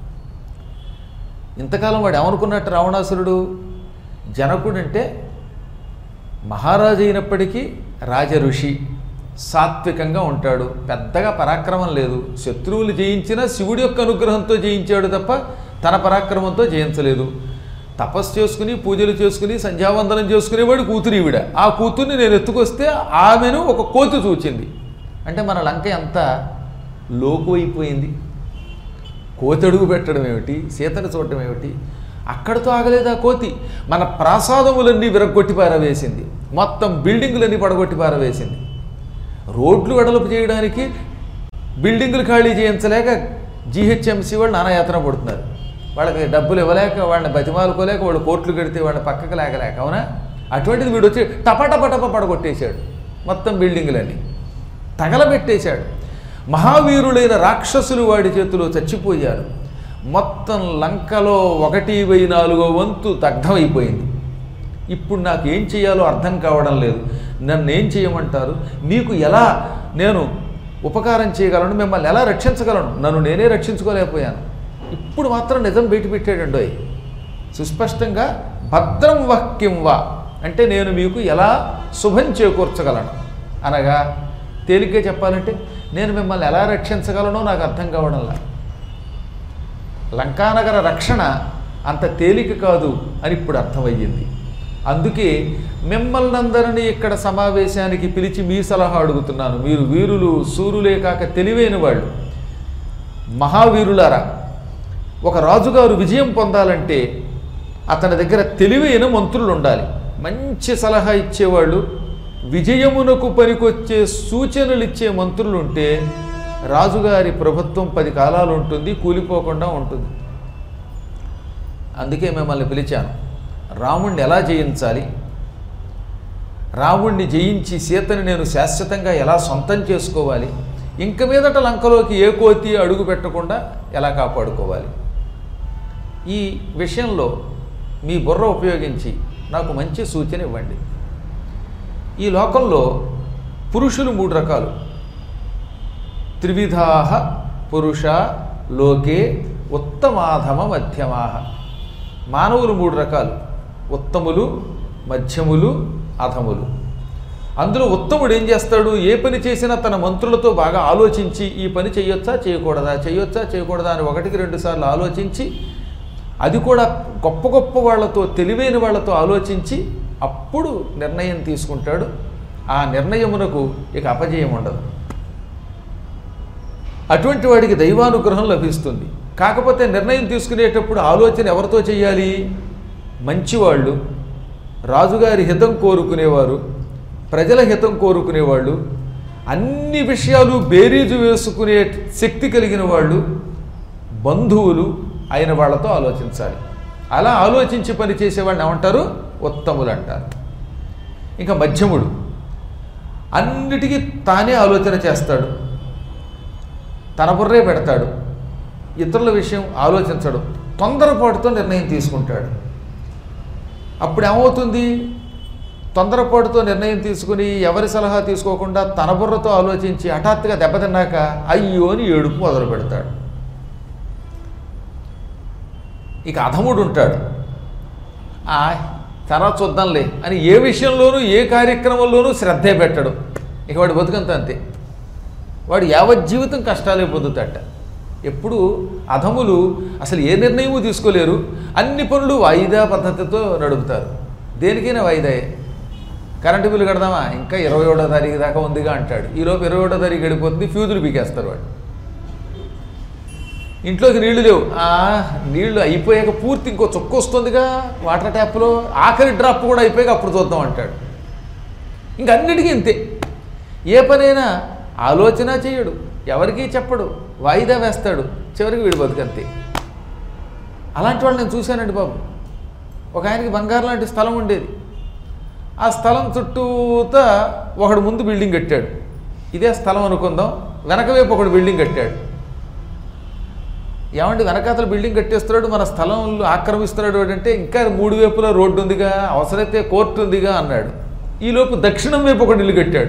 ఇంతకాలం వాడు ఏమనుకున్నట్టు రావణాసురుడు జనకుడు అంటే మహారాజు అయినప్పటికీ రాజ ఋషి సాత్వికంగా ఉంటాడు పెద్దగా పరాక్రమం లేదు శత్రువులు జయించిన శివుడి యొక్క అనుగ్రహంతో జయించాడు తప్ప తన పరాక్రమంతో జయించలేదు తపస్సు చేసుకుని పూజలు చేసుకుని సంధ్యావందనం చేసుకునేవాడు కూతురు ఈవిడ ఆ కూతుర్ని నేను ఎత్తుకొస్తే ఆమెను ఒక కోతి చూచింది అంటే మన లంక ఎంత లోకు అయిపోయింది కోతి అడుగు పెట్టడం ఏమిటి సీతను చూడటం ఏమిటి అక్కడితో ఆగలేదు ఆ కోతి మన ప్రాసాదములన్నీ విరగొట్టి పారవేసింది మొత్తం బిల్డింగులన్నీ పడగొట్టి పారవేసింది రోడ్లు వెడల్పు చేయడానికి బిల్డింగులు ఖాళీ చేయించలేక జీహెచ్ఎంసీ వాళ్ళు నానాయాతన పడుతున్నారు వాళ్ళకి డబ్బులు ఇవ్వలేక వాళ్ళని బతిమాలుకోలేక వాళ్ళు కోట్లు కడితే వాళ్ళని పక్కకు లేకలేక అవునా అటువంటిది వీడు వచ్చి టపటపటప పడగొట్టేశాడు మొత్తం బిల్డింగులన్నీ తగలబెట్టేశాడు మహావీరులైన రాక్షసులు వాడి చేతిలో చచ్చిపోయారు మొత్తం లంకలో ఒకటి వెయ్యి నాలుగో వంతు దగ్ధమైపోయింది ఇప్పుడు నాకు ఏం చేయాలో అర్థం కావడం లేదు నన్ను ఏం చేయమంటారు మీకు ఎలా నేను ఉపకారం చేయగలను మిమ్మల్ని ఎలా రక్షించగలను నన్ను నేనే రక్షించుకోలేకపోయాను ఇప్పుడు మాత్రం నిజం బయట పెట్టాడండోయ్ సుస్పష్టంగా భద్రం వక్కిం వా అంటే నేను మీకు ఎలా శుభం చేకూర్చగలను అనగా తేలిగ్గా చెప్పాలంటే నేను మిమ్మల్ని ఎలా రక్షించగలనో నాకు అర్థం కావడంలా లంకానగర రక్షణ అంత తేలిక కాదు అని ఇప్పుడు అర్థమయ్యింది అందుకే మిమ్మల్ని అందరినీ ఇక్కడ సమావేశానికి పిలిచి మీ సలహా అడుగుతున్నాను మీరు వీరులు సూరులే కాక తెలివైన వాళ్ళు మహావీరులారా ఒక రాజుగారు విజయం పొందాలంటే అతని దగ్గర తెలివైన మంత్రులు ఉండాలి మంచి సలహా ఇచ్చేవాళ్ళు విజయమునకు పనికొచ్చే సూచనలు ఇచ్చే మంత్రులు ఉంటే రాజుగారి ప్రభుత్వం పది కాలాలు ఉంటుంది కూలిపోకుండా ఉంటుంది అందుకే మిమ్మల్ని పిలిచాను రాముణ్ణి ఎలా జయించాలి రాముణ్ణి జయించి సీతని నేను శాశ్వతంగా ఎలా సొంతం చేసుకోవాలి ఇంక మీదట లంకలోకి ఏ కోతి అడుగు పెట్టకుండా ఎలా కాపాడుకోవాలి ఈ విషయంలో మీ బుర్ర ఉపయోగించి నాకు మంచి సూచన ఇవ్వండి ఈ లోకంలో పురుషులు మూడు రకాలు త్రివిధాహ పురుష లోకే ఉత్తమాధమ మధ్యమాహ మానవులు మూడు రకాలు ఉత్తములు మధ్యములు అధములు అందులో ఉత్తముడు ఏం చేస్తాడు ఏ పని చేసినా తన మంత్రులతో బాగా ఆలోచించి ఈ పని చేయొచ్చా చేయకూడదా చేయొచ్చా చేయకూడదా అని ఒకటికి రెండు సార్లు ఆలోచించి అది కూడా గొప్ప గొప్ప వాళ్ళతో తెలివైన వాళ్ళతో ఆలోచించి అప్పుడు నిర్ణయం తీసుకుంటాడు ఆ నిర్ణయమునకు ఇక అపజయం ఉండదు అటువంటి వాడికి దైవానుగ్రహం లభిస్తుంది కాకపోతే నిర్ణయం తీసుకునేటప్పుడు ఆలోచన ఎవరితో చేయాలి మంచివాళ్ళు రాజుగారి హితం కోరుకునేవారు ప్రజల హితం కోరుకునేవాళ్ళు అన్ని విషయాలు బేరీజు వేసుకునే శక్తి కలిగిన వాళ్ళు బంధువులు అయిన వాళ్ళతో ఆలోచించాలి అలా ఆలోచించి పని చేసేవాడిని ఏమంటారు ఉత్తములు అంటారు ఇంకా మధ్యముడు అన్నిటికీ తానే ఆలోచన చేస్తాడు తన బుర్రే పెడతాడు ఇతరుల విషయం ఆలోచించడు తొందరపాటుతో నిర్ణయం తీసుకుంటాడు అప్పుడు ఏమవుతుంది తొందరపాటుతో నిర్ణయం తీసుకుని ఎవరి సలహా తీసుకోకుండా తన బుర్రతో ఆలోచించి హఠాత్తుగా దెబ్బతిన్నాక అయ్యో అని ఏడుపు మొదలు పెడతాడు ఇక అధముడు ఉంటాడు ఆ తర్వాత చూద్దాంలే అని ఏ విషయంలోనూ ఏ కార్యక్రమంలోనూ శ్రద్ధే పెట్టడు ఇక వాడి బతుకంత అంతే వాడు యావత్ జీవితం కష్టాలే పొందుతాట ఎప్పుడు అధములు అసలు ఏ నిర్ణయము తీసుకోలేరు అన్ని పనులు వాయిదా పద్ధతితో నడుపుతారు దేనికైనా వాయిదాయే కరెంటు బిల్లు కడదామా ఇంకా ఇరవై ఒకటో తారీఖు దాకా ఉందిగా అంటాడు ఈలోపు ఇరవై ఒకటో తారీఖు గడిపోతుంది ఫ్యూజులు పీకేస్తారు వాడు ఇంట్లోకి నీళ్లు లేవు ఆ నీళ్లు అయిపోయాక పూర్తి ఇంకో చొక్క వస్తుందిగా వాటర్ ట్యాప్లో ఆఖరి డ్రాప్ కూడా అయిపోయాక అప్పుడు చూద్దాం అంటాడు ఇంక అన్నిటికీ ఇంతే ఏ పనైనా ఆలోచన చేయడు ఎవరికీ చెప్పడు వాయిదా వేస్తాడు చివరికి వీడు బతుకంతే అలాంటి వాళ్ళు నేను చూశానండి బాబు ఒక ఆయనకి బంగారు లాంటి స్థలం ఉండేది ఆ స్థలం చుట్టూతా ఒకడు ముందు బిల్డింగ్ కట్టాడు ఇదే స్థలం అనుకుందాం వెనక వైపు ఒకడు బిల్డింగ్ కట్టాడు ఏమంటే వెనకాతల బిల్డింగ్ కట్టేస్తున్నాడు మన స్థలంలో ఆక్రమిస్తున్నాడు అంటే ఇంకా మూడు వైపులా రోడ్డు ఉందిగా అవసరమైతే కోర్టు ఉందిగా అన్నాడు ఈలోపు దక్షిణం వైపు ఒకటి ఇల్లు కట్టాడు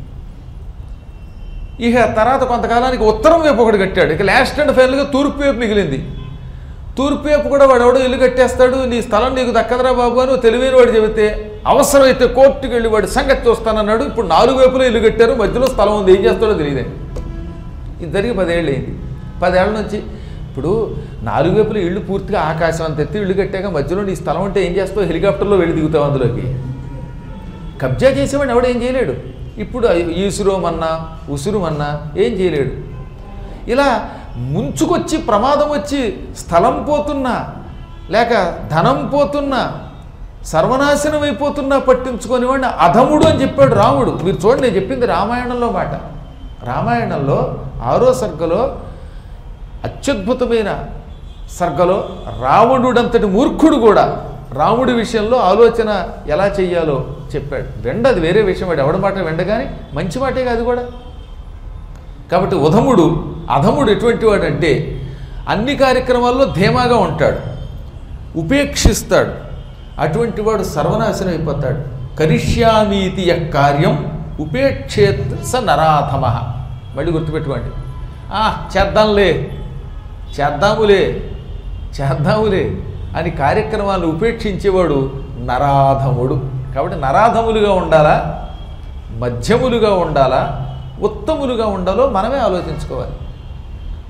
ఇక తర్వాత కొంతకాలానికి ఉత్తరం వైపు ఒకటి కట్టాడు ఇక లాస్ట్ అండ్ ఫైనల్గా తూర్పు వైపు మిగిలింది తూర్పు వైపు కూడా వాడు ఎవడో ఇల్లు కట్టేస్తాడు నీ స్థలం నీకు దక్కదరా బాబు అని ఓ తెలివైన వాడు చెబితే అవసరమైతే కోర్టుకి వెళ్ళి వాడి సంగతి చూస్తానన్నాడు ఇప్పుడు నాలుగు వైపులో ఇల్లు కట్టారు మధ్యలో స్థలం ఉంది ఏం చేస్తాడో తెలియదే ఇది జరిగి పదేళ్ళు అయింది పదేళ్ల నుంచి ఇప్పుడు నాలుగు వైపుల ఇళ్ళు పూర్తిగా ఆకాశం అంత ఎత్తి ఇళ్ళు కట్టాక మధ్యలో నీ స్థలం ఉంటే ఏం చేస్తావు హెలికాప్టర్లో వెళ్ళి దిగుతావు అందులోకి కబ్జా చేసేవాడిని ఎవడు ఏం చేయలేడు ఇప్పుడు ఈసురోమన్నా ఉసురుమన్నా ఏం చేయలేడు ఇలా ముంచుకొచ్చి ప్రమాదం వచ్చి స్థలం పోతున్నా లేక ధనం పోతున్నా సర్వనాశనం అయిపోతున్నా పట్టించుకొని వాడిని అధముడు అని చెప్పాడు రాముడు మీరు చూడండి నేను చెప్పింది రామాయణంలో మాట రామాయణంలో ఆరో సర్గలో అత్యద్భుతమైన సర్గలో రావణుడంతటి మూర్ఖుడు కూడా రాముడి విషయంలో ఆలోచన ఎలా చెయ్యాలో చెప్పాడు వెండ అది వేరే విషయం వాడు ఎవడి మాట వెండగాని మంచి మాటే కాదు కూడా కాబట్టి ఉధముడు అధముడు ఎటువంటి వాడంటే అన్ని కార్యక్రమాల్లో ధీమాగా ఉంటాడు ఉపేక్షిస్తాడు అటువంటి వాడు సర్వనాశనం అయిపోతాడు కరిష్యామీతి యః కార్యం ఉపేక్షేత్ స నరాధమ మళ్ళీ గుర్తుపెట్టుకోండి "ఆ, చేద్దాంలే చేద్దాములే చేద్దాములే అని కార్యక్రమాలను ఉపేక్షించేవాడు నరాధముడు కాబట్టి నరాధములుగా ఉండాలా మధ్యములుగా ఉండాలా ఉత్తములుగా ఉండాలో మనమే ఆలోచించుకోవాలి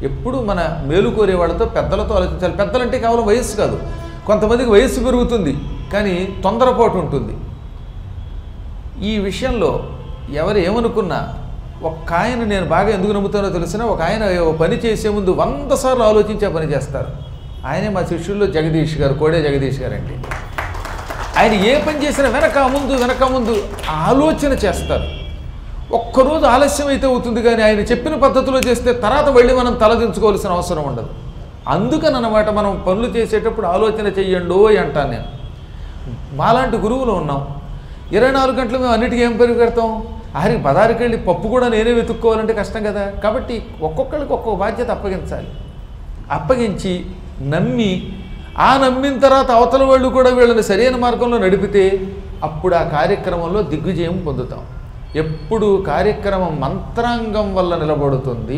ఎప్పుడు మన మేలు కోరే వాళ్ళతో పెద్దలతో ఆలోచించాలి పెద్దలంటే కేవలం వయస్సు కాదు కొంతమందికి వయస్సు పెరుగుతుంది కానీ తొందరపాటు ఉంటుంది ఈ విషయంలో ఎవరు ఏమనుకున్నా ఒక ఆయన నేను బాగా ఎందుకు నమ్ముతానో తెలిసిన ఒక ఆయన ఓ పని చేసే ముందు వంద సార్లు ఆలోచించే పని చేస్తారు ఆయనే మా శిష్యుల్లో జగదీష్ గారు కోడే జగదీష్ గారు అండి ఆయన ఏ పని చేసినా వెనక ముందు వెనక ముందు ఆలోచన చేస్తారు ఒక్కరోజు ఆలస్యం అయితే అవుతుంది కానీ ఆయన చెప్పిన పద్ధతిలో చేస్తే తర్వాత మళ్ళీ మనం తలదించుకోవాల్సిన అవసరం ఉండదు అందుకని అన్నమాట మనం పనులు చేసేటప్పుడు ఆలోచన చెయ్యండు అంటాను నేను మాలాంటి గురువులు ఉన్నాం ఇరవై నాలుగు గంటలు మేము అన్నిటికీ ఏం పెరుగు పెడతాం ఆరికి పదారికి వెళ్ళి పప్పు కూడా నేనే వెతుక్కోవాలంటే కష్టం కదా కాబట్టి ఒక్కొక్కరికి ఒక్కొక్క బాధ్యత అప్పగించాలి అప్పగించి నమ్మి ఆ నమ్మిన తర్వాత అవతల వాళ్ళు కూడా వీళ్ళని సరైన మార్గంలో నడిపితే అప్పుడు ఆ కార్యక్రమంలో దిగ్విజయం పొందుతాం ఎప్పుడు కార్యక్రమం మంత్రాంగం వల్ల నిలబడుతుంది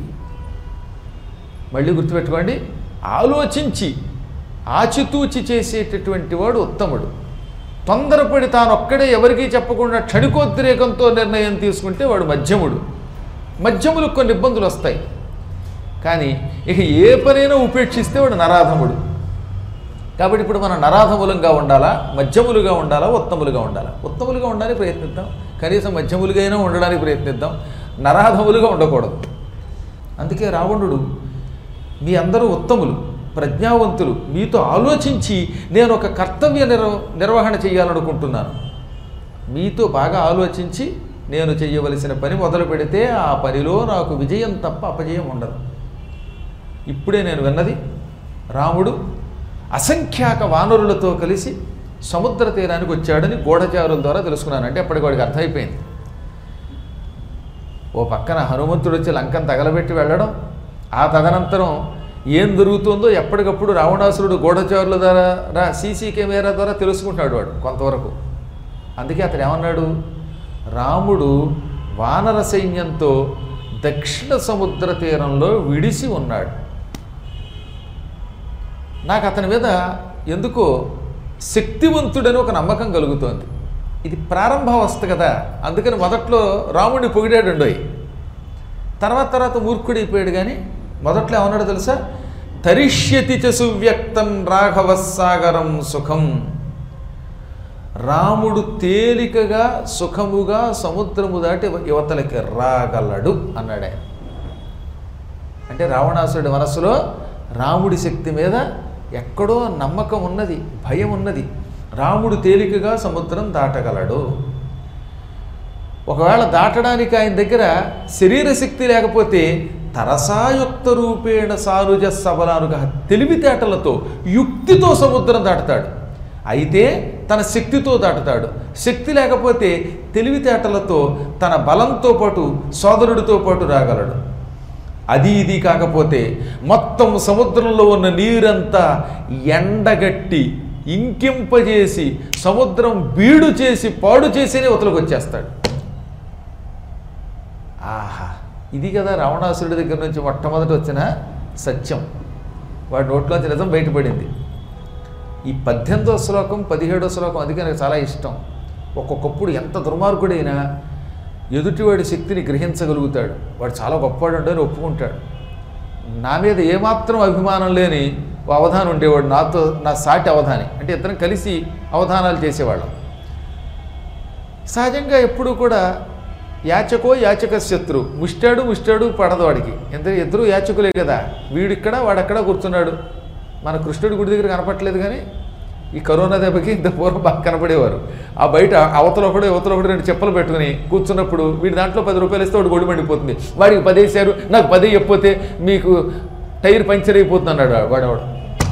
మళ్ళీ గుర్తుపెట్టుకోండి ఆలోచించి ఆచితూచి చేసేటటువంటి వాడు ఉత్తముడు తొందరపడి తానొక్కడే ఎవరికీ చెప్పకుండా క్షణికోద్రేకంతో నిర్ణయం తీసుకుంటే వాడు మధ్యముడు మధ్యములకు కొన్ని ఇబ్బందులు వస్తాయి కానీ ఇక ఏ పనైనా ఉపేక్షిస్తే వాడు నరాధముడు కాబట్టి ఇప్పుడు మనం నరాధములంగా ఉండాలా మధ్యములుగా ఉండాలా ఉత్తములుగా ఉండాలా ఉత్తములుగా ఉండడానికి ప్రయత్నిద్దాం కనీసం మధ్యములుగా అయినా ఉండడానికి ప్రయత్నిద్దాం నరాధములుగా ఉండకూడదు అందుకే రావణుడు మీ అందరూ ఉత్తములు ప్రజ్ఞావంతులు మీతో ఆలోచించి నేను ఒక కర్తవ్య నిర్వ నిర్వహణ చేయాలనుకుంటున్నాను మీతో బాగా ఆలోచించి నేను చేయవలసిన పని మొదలు పెడితే ఆ పనిలో నాకు విజయం తప్ప అపజయం ఉండదు ఇప్పుడే నేను విన్నది రాముడు అసంఖ్యాక వానరులతో కలిసి సముద్ర తీరానికి వచ్చాడని గూఢచారుల ద్వారా తెలుసుకున్నాను అంటే అప్పటికి వాడికి అర్థమైపోయింది ఓ పక్కన హనుమంతుడు వచ్చి లంకను తగలబెట్టి వెళ్ళడం ఆ తదనంతరం ఏం జరుగుతుందో ఎప్పటికప్పుడు రావణాసురుడు గూఢచారుల ద్వారా సీసీ కెమెరా ద్వారా తెలుసుకుంటాడు వాడు కొంతవరకు అందుకే అతడు ఏమన్నాడు రాముడు వానర సైన్యంతో దక్షిణ సముద్ర తీరంలో విడిసి ఉన్నాడు నాకు అతని మీద ఎందుకో శక్తివంతుడని ఒక నమ్మకం కలుగుతోంది ఇది ప్రారంభావస్థ కదా అందుకని మొదట్లో రాముడిని పొగిడాడుండోయ్ తర్వాత తర్వాత మూర్ఖుడైపోయాడు కానీ మొదట్లో ఏమన్నాడు తెలుసా తరిష్యతి చ సువ్యక్తం రాఘవ సాగరం సుఖం రాముడు తేలికగా సుఖముగా సముద్రము దాటి యువతలకి రాగలడు అన్నాడు ఆయన అంటే రావణాసురుడి మనస్సులో రాముడి శక్తి మీద ఎక్కడో నమ్మకం ఉన్నది భయం ఉన్నది రాముడు తేలికగా సముద్రం దాటగలడు ఒకవేళ దాటడానికి ఆయన దగ్గర శరీర శక్తి లేకపోతే తరసాయుక్త రూపేణ సారుజ సబలానుగా తెలివితేటలతో యుక్తితో సముద్రం దాటుతాడు అయితే తన శక్తితో దాటుతాడు శక్తి లేకపోతే తెలివితేటలతో తన బలంతో పాటు సోదరుడితో పాటు రాగలడు అది ఇది కాకపోతే మొత్తం సముద్రంలో ఉన్న నీరంతా ఎండగట్టి ఇంకింపజేసి సముద్రం బీడు చేసి పాడు చేసినే ఉతలకు వచ్చేస్తాడు ఆహా ఇది కదా రావణాసురుడి దగ్గర నుంచి మొట్టమొదటి వచ్చిన సత్యం వాడి నోట్లోంచి నిజం బయటపడింది ఈ పద్దెనిమిదో శ్లోకం పదిహేడో శ్లోకం అందుకే నాకు చాలా ఇష్టం ఒక్కొక్కప్పుడు ఎంత దుర్మార్గుడైనా ఎదుటివాడి శక్తిని గ్రహించగలుగుతాడు వాడు చాలా గొప్పవాడు అంటే ఒప్పుకుంటాడు నా మీద ఏమాత్రం అభిమానం లేని ఓ అవధానం ఉండేవాడు నాతో నా సాటి అవధాని అంటే ఇద్దరం కలిసి అవధానాలు చేసేవాళ్ళం సహజంగా ఎప్పుడూ కూడా యాచకో యాచక శత్రు ముష్టాడు ముష్టాడు పడదు వాడికి ఎందుకంటే ఇద్దరు యాచకులే కదా వీడిక్కడ వాడక్కడ కూర్చున్నాడు మన కృష్ణుడి గుడి దగ్గర కనపట్లేదు కానీ ఈ కరోనా దెబ్బకి ఇంత పూర్వం బాగా కనపడేవారు ఆ బయట అవతల ఒకడు యువతల ఒకడు రెండు చెప్పులు పెట్టుకుని కూర్చున్నప్పుడు వీడి దాంట్లో పది రూపాయలు ఇస్తే వాడు గొడి మండిపోతుంది వాడికి పది వేసారు నాకు పది చెప్పితే మీకు టైర్ పంచర్ అయిపోతుంది అన్నాడు వాడవాడు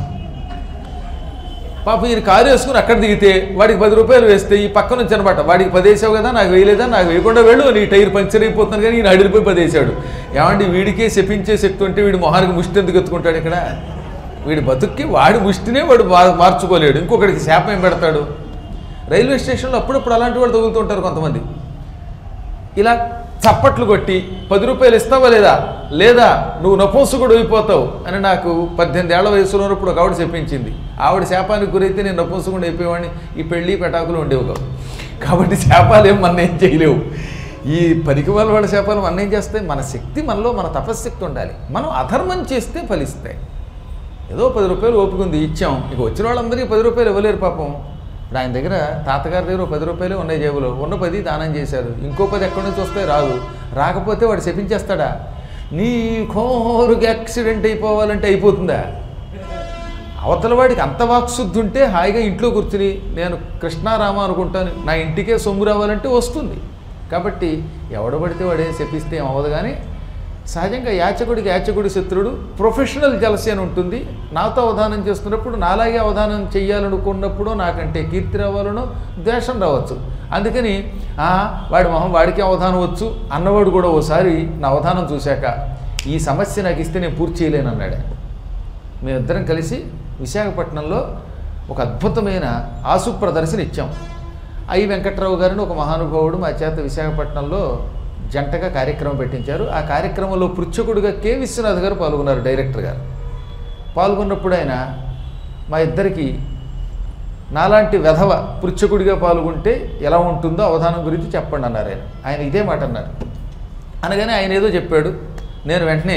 పాపం ఈయన కారు వేసుకుని అక్కడ దిగితే వాడికి పది రూపాయలు వేస్తే ఈ పక్క నుంచి అనమాట వాడికి పది వేసావు కదా నాకు వేయలేదా నాకు వేయకుండా వెళ్ళు నీ టైర్ పంచర్ అయిపోతున్నాను కానీ ఈయన అడిగిపోయి పది వేసాడు ఏమండి వీడికే శపించే శక్తి ఉంటే వీడి మొహానికి ముష్టి ఎందుకు ఎత్తుకుంటాడు ఇక్కడ వీడి బతుక్కి వాడి ముష్టినే వాడు మా- మార్చుకోలేడు ఇంకొకడికి శాపం ఏం పెడతాడు రైల్వే స్టేషన్లో అప్పుడప్పుడు అలాంటి వాళ్ళు తగులుతుంటారు కొంతమంది ఇలా చప్పట్లు కొట్టి పది రూపాయలు ఇస్తావా లేదా లేదా నువ్వు నపుంసకుడు అయిపోతావు అని నాకు పద్దెనిమిది ఏళ్ల వయసులో ఉన్నప్పుడు ఒక ఆవిడ చెప్పించింది ఆవిడ శాపానికి గురైతే నేను నపుంసకుడు అయిపోయేవాడిని ఈ పెళ్లి పెటాకులు ఉండేవి కావు కాబట్టి శాపాలు ఏం మన ఏం చేయలేవు ఈ పనికి వాళ్ళ వాళ్ళ శాపాలు మనం ఏం చేస్తాయి మన శక్తి మనలో మన తపశ్శక్తి ఉండాలి మనం అధర్మం చేస్తే ఫలిస్తాయి ఏదో పది రూపాయలు ఓపిక ఉంది ఇచ్చాం ఇక వచ్చిన వాళ్ళందరికీ పది రూపాయలు ఇవ్వలేరు పాపం ఇప్పుడు ఆయన దగ్గర తాతగారి దగ్గర ఓ పది రూపాయలు ఉన్నాయి జేబులో ఉన్న పది దానం చేశారు ఇంకో పది ఎక్కడి నుంచి వస్తే రాదు రాకపోతే వాడు శపించేస్తాడా నీ కోరుకి యాక్సిడెంట్ అయిపోవాలంటే అయిపోతుందా అవతల వాడికి అంత వాక్శుద్ధి ఉంటే హాయిగా ఇంట్లో కూర్చుని నేను కృష్ణారామ అనుకుంటాను నా ఇంటికే సొమ్ము రావాలంటే వస్తుంది కాబట్టి ఎవడు పడితే వాడే చెప్పిస్తే ఏం అవ్వదు కానీ సహజంగా యాచకుడికి యాచకుడి శత్రుడు ప్రొఫెషనల్ జలసి అని ఉంటుంది నాతో అవధానం చేస్తున్నప్పుడు నాలాగే అవధానం చెయ్యాలనుకున్నప్పుడు నాకంటే కీర్తి రావాలనో ద్వేషం రావచ్చు అందుకని "ఆ, వాడి మొహం వాడికి అవధానం వచ్చు అన్నవాడు కూడా ఓసారి నా అవధానం చూశాక ఈ సమస్య నాకు ఇస్తే నేను పూర్తి చేయలేను అన్నాడు ఆయన. మేమిద్దరం కలిసి విశాఖపట్నంలో ఒక అద్భుతమైన ఆసు ప్రదర్శన ఇచ్చాం ఐ వెంకట్రావు గారిని ఒక మహానుభావుడు మా చేత విశాఖపట్నంలో జంటగా కార్యక్రమం పెట్టించారు ఆ కార్యక్రమంలో పృచ్ఛకుడుగా కె విశ్వనాథ్ గారు పాల్గొన్నారు డైరెక్టర్ గారు పాల్గొన్నప్పుడు ఆయన మా ఇద్దరికి నాలాంటి వెధవ పృచ్ఛకుడిగా పాల్గొంటే ఎలా ఉంటుందో అవధానం గురించి చెప్పండి అన్నారు ఆయన ఆయన ఇదే మాట అన్నారు అనగానే ఆయన ఏదో చెప్పాడు నేను వెంటనే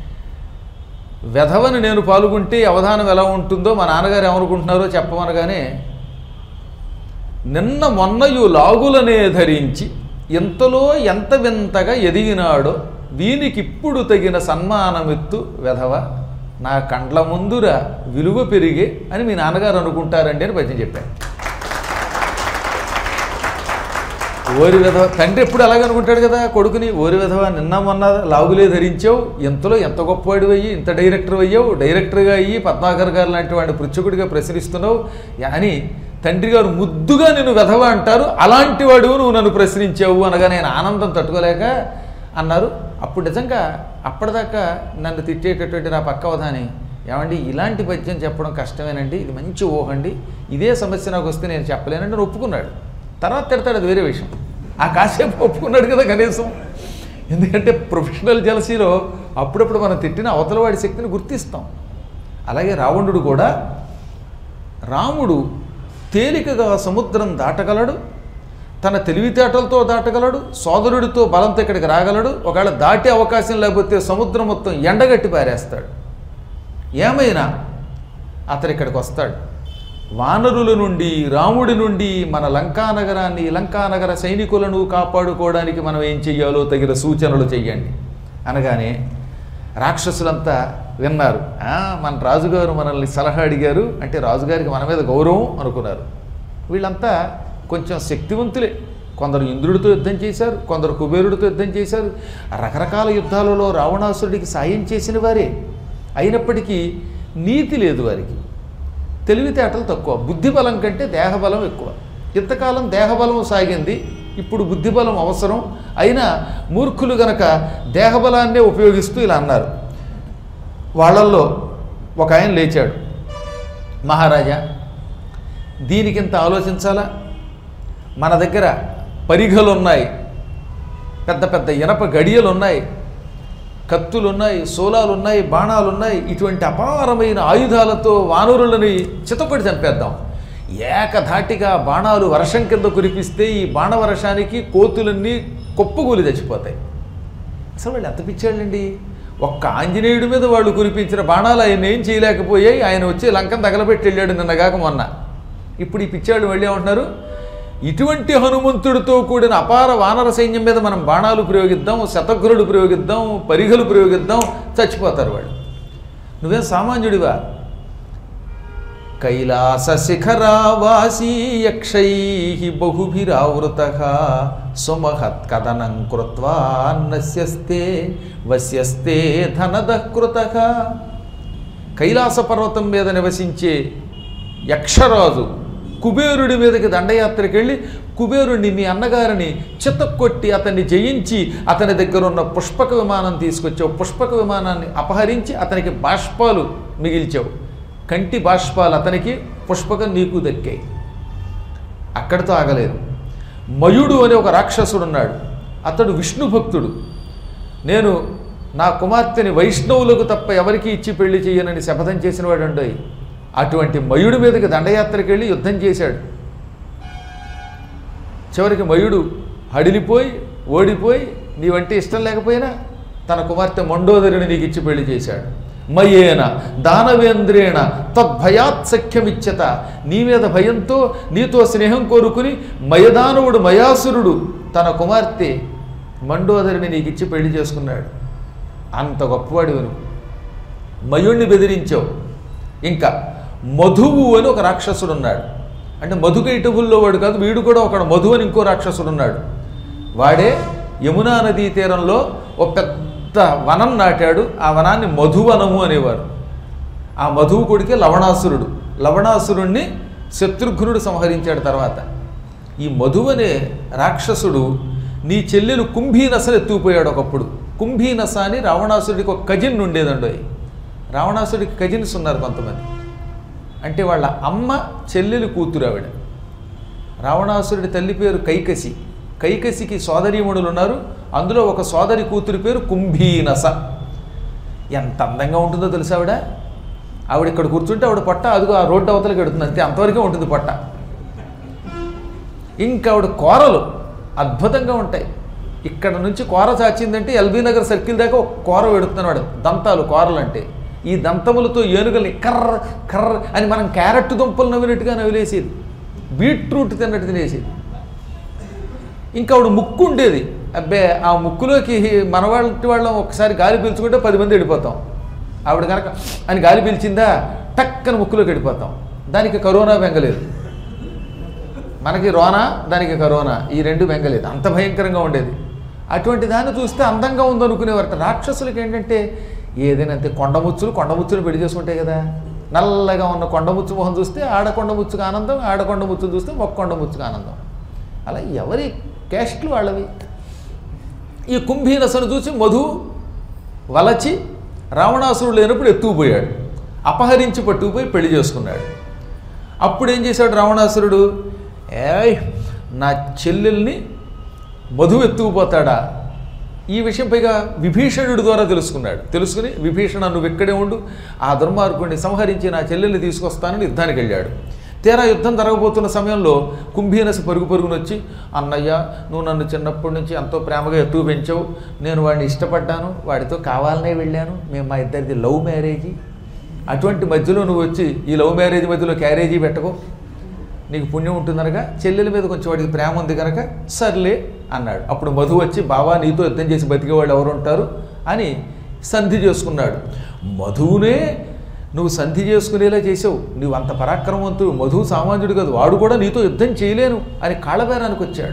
వెధవని నేను పాల్గొంటే అవధానం ఎలా ఉంటుందో మా నాన్నగారు ఏమనుకుంటున్నారో చెప్పమనగానే నిన్న మొన్నయు లాగులనే ధరించి ఎంతలో ఎంత వింతగా ఎదిగినాడో వీనికిప్పుడు తగిన సన్మానమెత్తు వెధవ నా కండ్ల ముందుర విలువ పెరిగే అని మీ నాన్నగారు అనుకుంటారండి అని పద్యం చెప్పాను ఓరి విధవ తండ్రి ఎప్పుడు అలాగ అనుకుంటాడు కదా కొడుకుని ఓరి విధవ నిన్న మొన్న లాగులే ధరించావు ఎంతలో ఎంత గొప్పవాడు అయ్యి ఇంత డైరెక్టర్ అయ్యావు డైరెక్టర్గా అయ్యి పద్మాకర్ గారు లాంటి వాడిని పృచ్ఛకుడిగా ప్రశ్నిస్తున్నావు అని తండ్రి గారు ముద్దుగా నిన్ను వెధవ అంటారు అలాంటి వాడు నువ్వు నన్ను ప్రశ్నించావు అనగా నేను ఆనందం తట్టుకోలేక అన్నారు అప్పుడు నిజంగా అప్పటిదాకా నన్ను తిట్టేటటువంటి నా పక్క అవధాని ఏమండి ఇలాంటి పద్యం చెప్పడం కష్టమేనండి ఇది మంచి ఊహండి ఇదే సమస్య నాకు వస్తే నేను చెప్పలేనండి అని ఒప్పుకున్నాడు తర్వాత తిడతాడు అది వేరే విషయం ఆ కాసేపు ఒప్పుకున్నాడు కదా కనీసం ఎందుకంటే ప్రొఫెషనల్ జలసీలో అప్పుడప్పుడు మనం తిట్టిన అవతల వాడి శక్తిని గుర్తిస్తాం అలాగే రావణుడు కూడా రాముడు తేలికగా సముద్రం దాటగలడు తన తెలివితేటలతో దాటగలడు సోదరుడితో బలంతో ఇక్కడికి రాగలడు ఒకవేళ దాటే అవకాశం లేకపోతే సముద్రం మొత్తం ఎండగట్టి పారేస్తాడు ఏమైనా అతను ఇక్కడికి వస్తాడు వానరుల నుండి రాముడి నుండి మన లంకా నగరాన్ని లంకా నగర సైనికులను కాపాడుకోవడానికి మనం ఏం చెయ్యాలో తగిన సూచనలు చెయ్యండి అనగానే రాక్షసులంతా విన్నారు "ఆ, మన రాజుగారు మనల్ని సలహా అడిగారు అంటే రాజుగారికి మన మీద గౌరవం అనుకున్నారు వీళ్ళంతా కొంచెం శక్తివంతులే కొందరు ఇంద్రుడితో యుద్ధం చేశారు కొందరు కుబేరుడితో యుద్ధం చేశారు రకరకాల యుద్ధాలలో రావణాసురుడికి సాయం చేసిన వారే అయినప్పటికీ నీతి లేదు వారికి తెలివితేటలు తక్కువ బుద్ధిబలం కంటే దేహబలం ఎక్కువ ఇంతకాలం దేహబలం సాగింది ఇప్పుడు బుద్ధిబలం అవసరం అయినా మూర్ఖులు గనక దేహబలాన్నే ఉపయోగిస్తూ ఇలా అన్నారు వాళ్ళల్లో ఒక ఆయన లేచాడు మహారాజా దీనికింత ఆలోచించాలా మన దగ్గర పరిఘలు ఉన్నాయి పెద్ద పెద్ద ఇనప గడియలు ఉన్నాయి కత్తులు ఉన్నాయి శూలాలు ఉన్నాయి బాణాలు ఉన్నాయి ఇటువంటి అపారమైన ఆయుధాలతో వానరులని చితకొడి చంపేద్దాం ఏకధాటిగా బాణాలు వర్షం కింద కురిపిస్తే ఈ బాణవర్షానికి కోతులన్నీ కుప్పగూలి చచ్చిపోతాయి అసలు వాళ్ళు ఎంత పిచ్చాళ్ళండి ఒక్క ఆంజనేయుడి మీద వాళ్ళు కురిపించిన బాణాలు ఆయన ఏం చేయలేకపోయాయి ఆయన వచ్చి లంకను తగలబెట్టి వెళ్ళాడు నిన్నగాక మొన్న ఇప్పుడు ఈ పిచ్చాళ్ళు వెళ్ళి ఏమంటున్నారు ఇటువంటి హనుమంతుడితో కూడిన అపార వానర సైన్యం మీద మనం బాణాలు ప్రయోగిద్దాం శతఘ్రుడు ప్రయోగిద్దాం పరిఘలు ప్రయోగిద్దాం చచ్చిపోతారు వాళ్ళు నువ్వేం సామాన్యుడివా కైలాస శిఖరావాసీ యక్షై బహుభిరావృత సుమహత్ కథనం కృత్వా నశ్యస్తే వశ్యస్తే ధనదకృత కైలాస పర్వతం మీద నివసించే యక్షరాజు కుబేరుడి మీదకి దండయాత్రకి వెళ్ళి కుబేరుడిని మీ అన్నగారిని చిత్తకొట్టి అతన్ని జయించి అతని దగ్గర ఉన్న పుష్పక విమానం తీసుకొచ్చావు పుష్పక విమానాన్ని అపహరించి అతనికి బాష్పాలు మిగిల్చావు కంటి బాష్పాలు అతనికి పుష్పకం నీకు దక్కాయి అక్కడితో ఆగలేదు మయుడు అనే ఒక రాక్షసుడు ఉన్నాడు అతడు విష్ణు భక్తుడు నేను నా కుమార్తెని వైష్ణవులకు తప్ప ఎవరికీ ఇచ్చి పెళ్లి చేయనని శపథం చేసిన వాడు ఉండయి అటువంటి మయుడి మీదకి దండయాత్రకి వెళ్ళి యుద్ధం చేశాడు చివరికి మయుడు హడిలిపోయి ఓడిపోయి నీవంటే ఇష్టం లేకపోయినా తన కుమార్తె మండోదరిని నీకు ఇచ్చి పెళ్లి చేశాడు మయేన దానవేంద్రేణ తద్భయాత్ సఖ్యమిచ్చత నీ మీద భయంతో నీతో స్నేహం కోరుకుని మయదానవుడు మయాసురుడు తన కుమార్తె మండోదరిని నీకు ఇచ్చి పెళ్లి చేసుకున్నాడు అంత గొప్పవాడి నువ్వు మయుణ్ణి బెదిరించావు ఇంకా మధువు అని ఒక రాక్షసుడు ఉన్నాడు అంటే మధుకైటబుల్లో వాడు కాదు వీడు కూడా ఒక మధు అని ఇంకో రాక్షసుడు ఉన్నాడు వాడే యమునా నదీ తీరంలో ఒక పెద్ద వనం నాటాడు ఆ వనాన్ని మధువనము అనేవారు ఆ మధువు కొడుకే లవణాసురుడు లవణాసురుణ్ణి శత్రుఘ్నుడు సంహరించాడు తర్వాత ఈ మధువు అనే రాక్షసుడు నీ చెల్లెలు కుంభీనసను ఎత్తుకుపోయాడు ఒకప్పుడు కుంభీనస అని రావణాసురుడికి ఒక కజిన్ ఉండేదండి రావణాసుడికి కజిన్స్ ఉన్నారు కొంతమంది అంటే వాళ్ళ అమ్మ చెల్లెలు కూతురు ఆవిడ రావణాసురుడి తల్లి పేరు కైకసి కైకసికి సోదరీమణులు ఉన్నారు అందులో ఒక సోదరి కూతురి పేరు కుంభీనస ఎంత అందంగా ఉంటుందో తెలుసా ఆవిడ ఆవిడ ఇక్కడ కూర్చుంటే ఆవిడ పొట్ట అదిగో ఆ రోడ్డు అవతలకి వెడుతుంది అంతే అంతవరకే ఉంటుంది పొట్ట ఇంకా ఆవిడ కూరలు అద్భుతంగా ఉంటాయి ఇక్కడ నుంచి కూర చాచిందంటే ఎల్బీ నగర్ సర్కిల్ దాకా ఒక కూర వెడుతున్నాడు దంతాలు కూరలు అంటే ఈ దంతములతో ఏనుగల్ని కర్ర కర్ర అని మనం క్యారెట్ దుంపలు నవ్వినట్టుగా నవ్విలేసేది బీట్రూట్ తిన్నట్టు తినేసేది ఇంకా ఆవిడ ముక్కు ఉండేది అబ్బే ఆ ముక్కులోకి మన వాళ్ళ వాళ్ళం ఒకసారి గాలి పీల్చుకుంటే పది మంది వెళ్ళిపోతాం ఆవిడ కనుక అని గాలి పీల్చిందా టక్కన ముక్కులోకి వెళ్ళిపోతాం దానికి కరోనా వెంగలేదు మనకి రోనా దానికి కరోనా ఈ రెండు వెంగలేదు అంత భయంకరంగా ఉండేది అటువంటి దాన్ని చూస్తే అందంగా ఉందనుకునేవారట రాక్షసులకి ఏంటంటే ఏదైనా అంతే కొండముచ్చులు కొండముచ్చులు పెళ్లి చేసుకుంటాయి కదా నల్లగా ఉన్న కొండముచ్చు మొహం చూస్తే ఆడ కొండముచ్చుకు ఆనందం ఆడ కొండముచ్చులు చూస్తే మొక్క కొండముచ్చుకు ఆనందం అలా ఎవరి క్యాస్ట్లు వాళ్ళవి ఈ కుంభీనసను చూసి మధు వలచి రావణాసురుడు లేనప్పుడు ఎత్తుకుపోయాడు అపహరించి పట్టుకుపోయి పెళ్లి చేసుకున్నాడు అప్పుడు ఏం చేశాడు రావణాసురుడు ఏయ్ నా చెల్లెల్ని మధు ఎత్తుకుపోతాడా ఈ విషయం పైగా విభీషణుడి ద్వారా తెలుసుకున్నాడు తెలుసుకుని విభీషణ నువ్వు ఇక్కడే ఉండు ఆ దుర్మార్గుడిని సంహరించి నా చెల్లెల్ని తీసుకొస్తానని యుద్ధానికి వెళ్ళాడు తీరా యుద్ధం జరగబోతున్న సమయంలో కుంభీనసి పరుగు పరుగున వచ్చి అన్నయ్య నువ్వు నన్ను చిన్నప్పటి నుంచి ఎంతో ప్రేమగా ఎత్తుకు పెంచావు నేను వాడిని ఇష్టపడ్డాను వాడితో కావాలనే వెళ్ళాను మేము మా ఇద్దరిది లవ్ మ్యారేజీ అటువంటి మధ్యలో నువ్వు వచ్చి ఈ లవ్ మ్యారేజ్ మధ్యలో క్యారేజీ పెట్టకు నీకు పుణ్యం ఉంటుందనగా చెల్లెల మీద కొంచెం వాడికి ప్రేమ ఉంది కనుక సర్లే అన్నాడు అప్పుడు మధు వచ్చి బావా నీతో యుద్ధం చేసి బతికేవాళ్ళు ఎవరు ఉంటారు అని సంధి చేసుకున్నాడు మధువునే నువ్వు సంధి చేసుకునేలా చేసావు నువ్వు అంత పరాక్రమవంతుడు మధువు సామాన్యుడు కాదు వాడు కూడా నీతో యుద్ధం చేయలేను అని కాళ్ళబేరానికి వచ్చాడు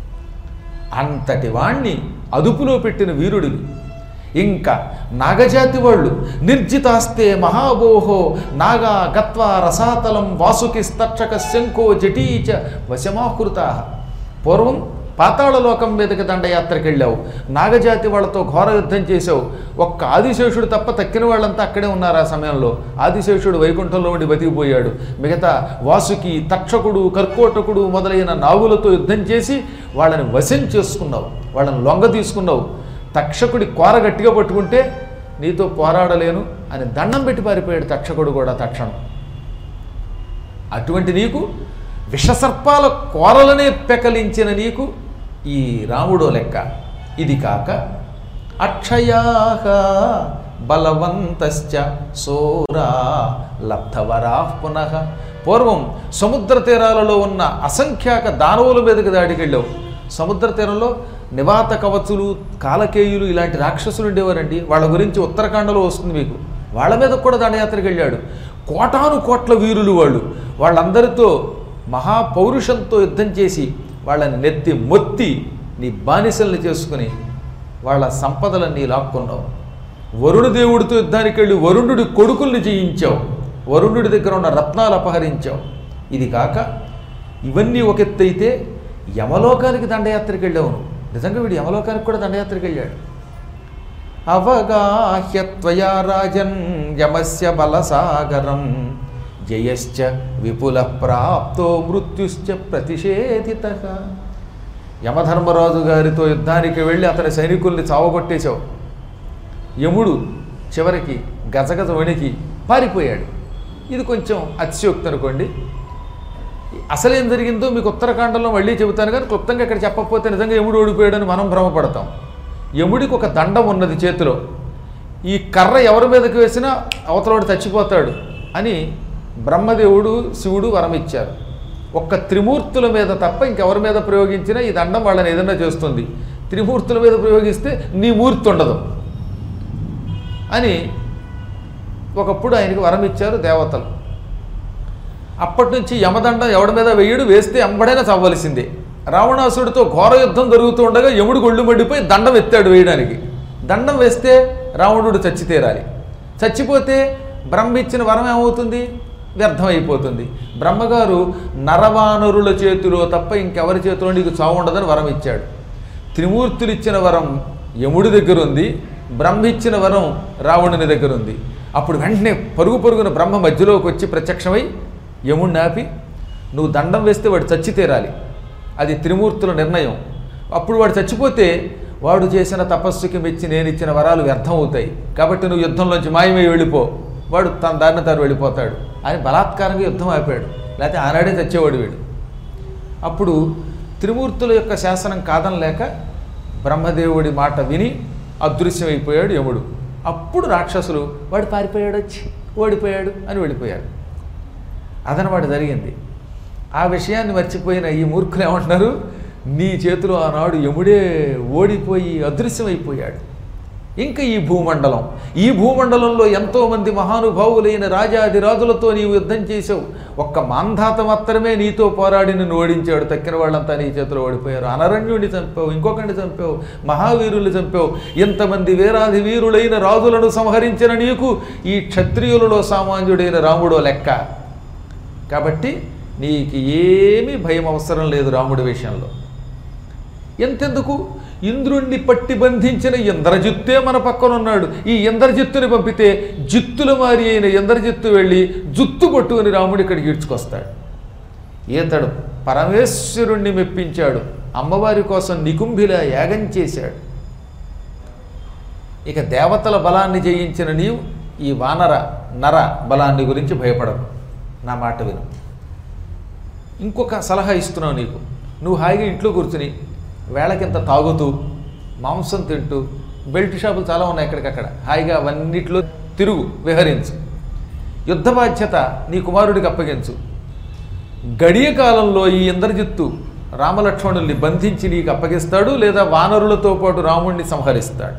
అంతటి వాణ్ణి అదుపులో పెట్టిన వీరుడివి ఇంకా నాగజాతి వాళ్ళు నిర్జితాస్తే మహాబోహో నాగా గత్వా రసాతలం వాసుకి స్తక్షక శంఖో జటీచ వశమాకృత పూర్వం పాతాళ లోకం మీదకి దండయాత్రకి వెళ్ళావు నాగజాతి వాళ్ళతో ఘోర యుద్ధం చేసావు ఒక్క ఆదిశేషుడు తప్ప తక్కిన వాళ్ళంతా అక్కడే ఉన్నారు ఆ సమయంలో ఆదిశేషుడు వైకుంఠంలో ఉండి బతికిపోయాడు మిగతా వాసుకి తక్షకుడు కర్కోటకుడు మొదలైన నాగులతో యుద్ధం చేసి వాళ్ళని వశం చేసుకున్నావు వాళ్ళని లొంగ తీసుకున్నావు తక్షకుడి కోర గట్టిగా పట్టుకుంటే నీతో పోరాడలేను అని దండం పెట్టి పారిపోయాడు తక్షకుడు కూడా తక్షణం అటువంటి నీకు విషసర్పాల కోరలనే పెకలించిన నీకు ఈ రాముడో లెక్క ఇది కాక అక్షయాహ బలవంతశ్చ సోరా లబ్ధవరా పునః పూర్వం సముద్ర తీరాలలో ఉన్న అసంఖ్యాక దానవుల మీదకి దాడికి వెళ్ళావు సముద్ర తీరంలో నివాత కవచులు కాలకేయులు ఇలాంటి రాక్షసులు ఉండేవారండి వాళ్ళ గురించి ఉత్తరాఖండలో వస్తుంది మీకు వాళ్ళ మీద కూడా దండయాత్రకు వెళ్ళాడు కోటాను కోట్ల వీరులు వాళ్ళు వాళ్ళందరితో మహాపౌరుషంతో యుద్ధం చేసి వాళ్ళని నెత్తి మొత్తి నీ బానిసల్ని చేసుకుని వాళ్ళ సంపదలన్నీ లాక్కున్నావు వరుణ దేవుడితో యుద్ధానికి వెళ్ళి వరుణుడి కొడుకుల్ని జయించావు వరుణుడి దగ్గర ఉన్న రత్నాలు అపహరించావు ఇది కాక ఇవన్నీ ఒక ఎత్తు అయితే యమలోకానికి దండయాత్రకి వెళ్ళావు నువ్వు. నిజంగా వీడు యమలోకానికి కూడా దండయాత్రకి వెళ్ళాడు అవగాహ్యత్వయా రాజన్ యమస్య బలసాగరం జయశ్చ విపుల ప్రాప్తో మృత్యుశ్చ ప్రతిషేధిత యమధర్మరాజు గారితో యుద్ధానికి వెళ్ళి అతని సైనికుల్ని చావగొట్టేశావు యముడు చివరికి గజగజ వణికి పారిపోయాడు ఇది కొంచెం అతిశయోక్తి అనుకోండి అసలు ఏం జరిగిందో మీకు ఉత్తరాఖండంలో మళ్ళీ చెబుతాను కానీ క్లుప్తంగా ఇక్కడ చెప్పకపోతే నిజంగా యముడు ఓడిపోయాడని మనం భ్రమపడతాం యముడికి ఒక దండం ఉన్నది చేతిలో ఈ కర్ర ఎవరి మీదకి వేసినా అవతలవాడు చచ్చిపోతాడు అని బ్రహ్మదేవుడు శివుడు వరం ఇచ్చారు ఒక్క త్రిమూర్తుల మీద తప్ప ఇంకెవరి మీద ప్రయోగించినా ఈ దండం వాళ్ళని ఏదైనా చేస్తుంది త్రిమూర్తుల మీద ప్రయోగిస్తే నీ మూర్తి ఉండదు అని ఒకప్పుడు ఆయనకి వరం ఇచ్చారు దేవతలు అప్పటి నుంచి యమదండం ఎవడి మీద వెయ్యడు వేస్తే ఎంబడైనా చవ్వలసిందే రావణాసుడితో ఘోర యుద్ధం జరుగుతూ ఉండగా యముడు గొళ్ళు మండిపోయి దండం ఎత్తాడు వేయడానికి దండం వేస్తే రావణుడు చచ్చి తీరాలి చచ్చిపోతే బ్రహ్మ ఇచ్చిన వరం ఏమవుతుంది వ్యర్థం అయిపోతుంది బ్రహ్మగారు నరవానరుల చేతిలో తప్ప ఇంకెవరి చేతిలో నీకు చావు ఉండదని వరం ఇచ్చాడు త్రిమూర్తులు ఇచ్చిన వరం యముడి దగ్గర ఉంది బ్రహ్మ ఇచ్చిన వరం రావణుని దగ్గర ఉంది అప్పుడు వెంటనే పరుగు పరుగున బ్రహ్మ మధ్యలోకి వచ్చి ప్రత్యక్షమై యముడిని ఆపి నువ్వు దండం వేస్తే వాడు చచ్చి తీరాలి అది త్రిమూర్తుల నిర్ణయం అప్పుడు వాడు చచ్చిపోతే వాడు చేసిన తపస్సుకి మెచ్చి నేను ఇచ్చిన వరాలు వ్యర్థం అవుతాయి కాబట్టి నువ్వు యుద్ధంలోంచి మాయమై వెళ్ళిపో వాడు తన దారిన తాను వెళ్ళిపోతాడు అని బలాత్కారంగా యుద్ధం ఆపాడు లేకపోతే ఆనాడే చచ్చేవాడు వీడు అప్పుడు త్రిమూర్తుల యొక్క శాసనం కాదనలేక బ్రహ్మదేవుడి మాట విని అదృశ్యమైపోయాడు యముడు అప్పుడు రాక్షసులు వాడు పారిపోయాడు వచ్చి ఓడిపోయాడు అని వెళ్ళిపోయారు అదనమాట జరిగింది ఆ విషయాన్ని మర్చిపోయిన ఈ మూర్ఖులు ఏమంటున్నారు నీ చేతిలో ఆనాడు యముడే ఓడిపోయి అదృశ్యమైపోయాడు ఇంకా ఈ భూమండలం ఈ భూమండలంలో ఎంతోమంది మహానుభావులైన రాజాది రాజులతో నీవు యుద్ధం చేసావు ఒక్క మాంధాత మాత్రమే నీతో పోరాడి నిన్ను ఓడించాడు తక్కిన వాళ్ళంతా నీ చేతిలో ఓడిపోయారు అనరణ్యుడిని చంపావు ఇంకొకరిని చంపావు మహావీరుల్ని చంపావు ఇంతమంది వీరాది వీరులైన రాజులను సంహరించిన నీకు ఈ క్షత్రియులలో సామాన్యుడైన రాముడో లెక్క కాబట్టి నీకు ఏమీ భయం అవసరం లేదు రాముడి విషయంలో ఎంతెందుకు ఇంద్రుణ్ణి పట్టి బంధించిన ఇంద్రజిత్తే మన పక్కన ఉన్నాడు ఈ ఇంద్రజిత్తుని పంపితే జిత్తుల మారి అయిన ఇంద్రజిత్తు వెళ్ళి జుత్తు పట్టుకుని రాముడి ఇక్కడికి ఈడ్చుకొస్తాడు ఈతడు పరమేశ్వరుణ్ణి మెప్పించాడు అమ్మవారి కోసం నికుంభిలా యాగం చేశాడు ఇక దేవతల బలాన్ని జయించిన నీవు ఈ వానర నర బలాన్ని గురించి భయపడవు నా మాట విను ఇంకొక సలహా ఇస్తున్నావు నీకు నువ్వు హాయిగా ఇంట్లో కూర్చుని వేళకింత తాగుతూ మాంసం తింటూ బెల్ట్ షాపులు చాలా ఉన్నాయి ఎక్కడికక్కడ హాయిగా అవన్నిట్లో తిరుగు విహరించు యుద్ధ బాధ్యత నీ కుమారుడికి అప్పగించు గడియ కాలంలో ఈ ఇంద్రజిత్తు రామలక్ష్మణుల్ని బంధించి నీకు అప్పగిస్తాడు లేదా వానరులతో పాటు రాముణ్ణి సంహరిస్తాడు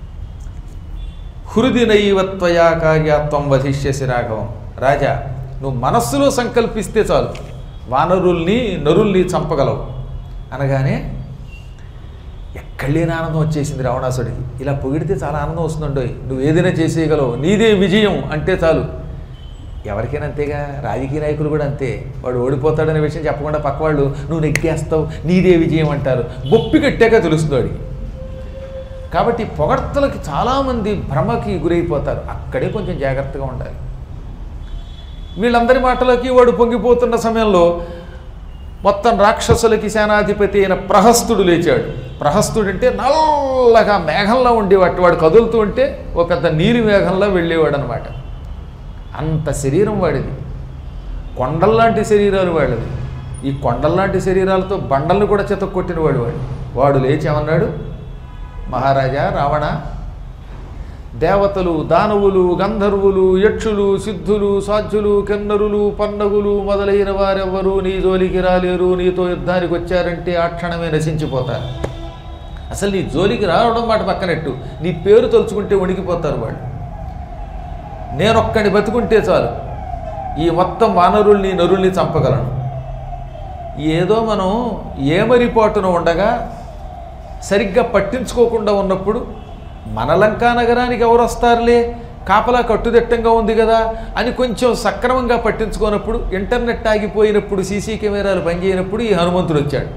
హృదినైవత్వయా కార్యాత్వం వధిష్యసి రాఘవం రాజా నువ్వు మనస్సులో సంకల్పిస్తే చాలు వానరుల్ని నరుల్ని చంపగలవు అనగానే ఎక్కడ లేని ఆనందం వచ్చేసింది రావణాసుడికి ఇలా పొగిడితే చాలా ఆనందం వస్తుందండోయ్ నువ్వు ఏదైనా చేసేయగలవు నీదే విజయం అంటే చాలు ఎవరికైనా అంతేగా రాజకీయ నాయకులు కూడా అంతే వాడు ఓడిపోతాడనే విషయం చెప్పకుండా పక్క వాళ్ళు నువ్వు నెగ్గేస్తావు నీదే విజయం అంటారు బొప్పి కట్టాక తెలుస్తుంది వాడికి కాబట్టి ఈ పొగడ్తలకి చాలామంది భ్రమకి గురైపోతారు అక్కడే కొంచెం జాగ్రత్తగా ఉండాలి వీళ్ళందరి మాటలకి వాడు పొంగిపోతున్న సమయంలో మొత్తం రాక్షసులకి సేనాధిపతి అయిన ప్రహస్తుడు లేచాడు ప్రహస్తుడు అంటే నల్లగా మేఘంలో ఉండేవాడు వాడు కదులుతూ ఉంటే ఒక పెద్ద నీలి మేఘంలో వెళ్ళేవాడు అనమాట అంత శరీరం వాడిది కొండల్లాంటి శరీరాలు వాళ్ళది ఈ కొండల్లాంటి శరీరాలతో బండల్ని కూడా చెతక్కొట్టిన వాడు వాడు వాడు లేచి ఏమన్నాడు మహారాజా రావణ దేవతలు దానవులు గంధర్వులు యక్షులు సిద్ధులు సాధ్యులు కిన్నరులు పన్నగులు మొదలైన వారెవ్వరూ నీ జోలికి రాలేరు నీతో యుద్ధానికి వచ్చారంటే ఆ క్షణమే నశించిపోతారు అసలు నీ జోలికి రావడం మాట పక్కనట్టు నీ పేరు తలుచుకుంటే వణికిపోతారు వాళ్ళు నేనొక్కడిని బతుకుంటే చాలు ఈ మొత్తం వానరుల్ని నరుల్ని చంపగలను ఏదో మనం ఏమరిపాటున ఉండగా సరిగ్గా పట్టించుకోకుండా ఉన్నప్పుడు మన లంకా నగరానికి ఎవరు వస్తారులే కాపలా కట్టుదిట్టంగా ఉంది కదా అని కొంచెం సక్రమంగా పట్టించుకోనప్పుడు ఇంటర్నెట్ ఆగిపోయినప్పుడు సీసీ కెమెరాలు పనిచేయనప్పుడు ఈ హనుమంతుడు వచ్చాడు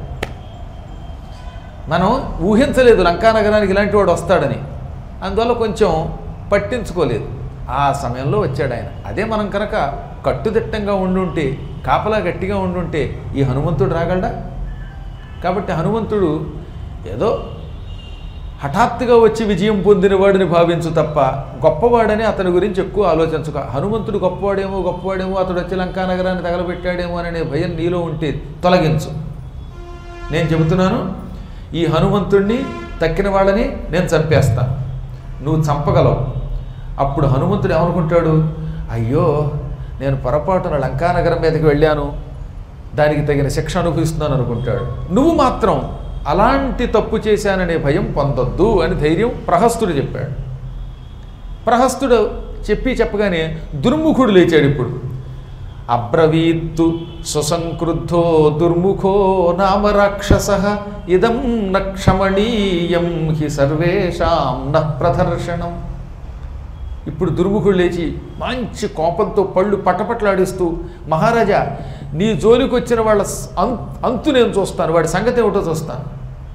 మనం ఊహించలేదు లంకా నగరానికి ఇలాంటి వాడు వస్తాడని అందువల్ల కొంచెం పట్టించుకోలేదు ఆ సమయంలో వచ్చాడు ఆయన అదే మనం కనుక కట్టుదిట్టంగా ఉండుంటే కాపలా గట్టిగా ఉండుంటే ఈ హనుమంతుడు రాగలడా కాబట్టి హనుమంతుడు ఏదో హఠాత్తుగా వచ్చి విజయం పొందినవాడిని భావించు తప్ప గొప్పవాడని అతని గురించి ఎక్కువ ఆలోచించుక హనుమంతుడు గొప్పవాడేమో గొప్పవాడేమో అతడు వచ్చి లంకా నగరాన్ని తగలబెట్టాడేమో అనే భయం నీలో ఉంటే తొలగించు నేను చెబుతున్నాను ఈ హనుమంతుణ్ణి తక్కిన వాళ్ళని నేను చంపేస్తాను నువ్వు చంపగలవు అప్పుడు హనుమంతుడు ఏమనుకుంటాడు అయ్యో నేను పొరపాటున లంకానగరం మీదకి వెళ్ళాను దానికి తగిన శిక్ష అనుభవిస్తున్నాను అనుకుంటాడు నువ్వు మాత్రం అలాంటి తప్పు చేశాననే భయం పొందొద్దు అని ధైర్యం ప్రహస్తుడు చెప్పాడు ప్రహస్తుడు చెప్పి చెప్పగానే దుర్ముఖుడు లేచాడు ఇప్పుడు అబ్రవీత్తు సుసంక్రుద్ధో దుర్ముఖో నామ రాక్షస ఇదం నక్షమణీయం హి సర్వేషాం న ప్రదర్శనం ఇప్పుడు దుర్ముఖుడు లేచి మంచి కోపంతో పళ్ళు పటపట్లాడిస్తూ మహారాజా నీ జోలికి వచ్చిన వాళ్ళ స- అం- అంతు నేను చూస్తాను వాడి సంగతి ఏమిటో చూస్తాను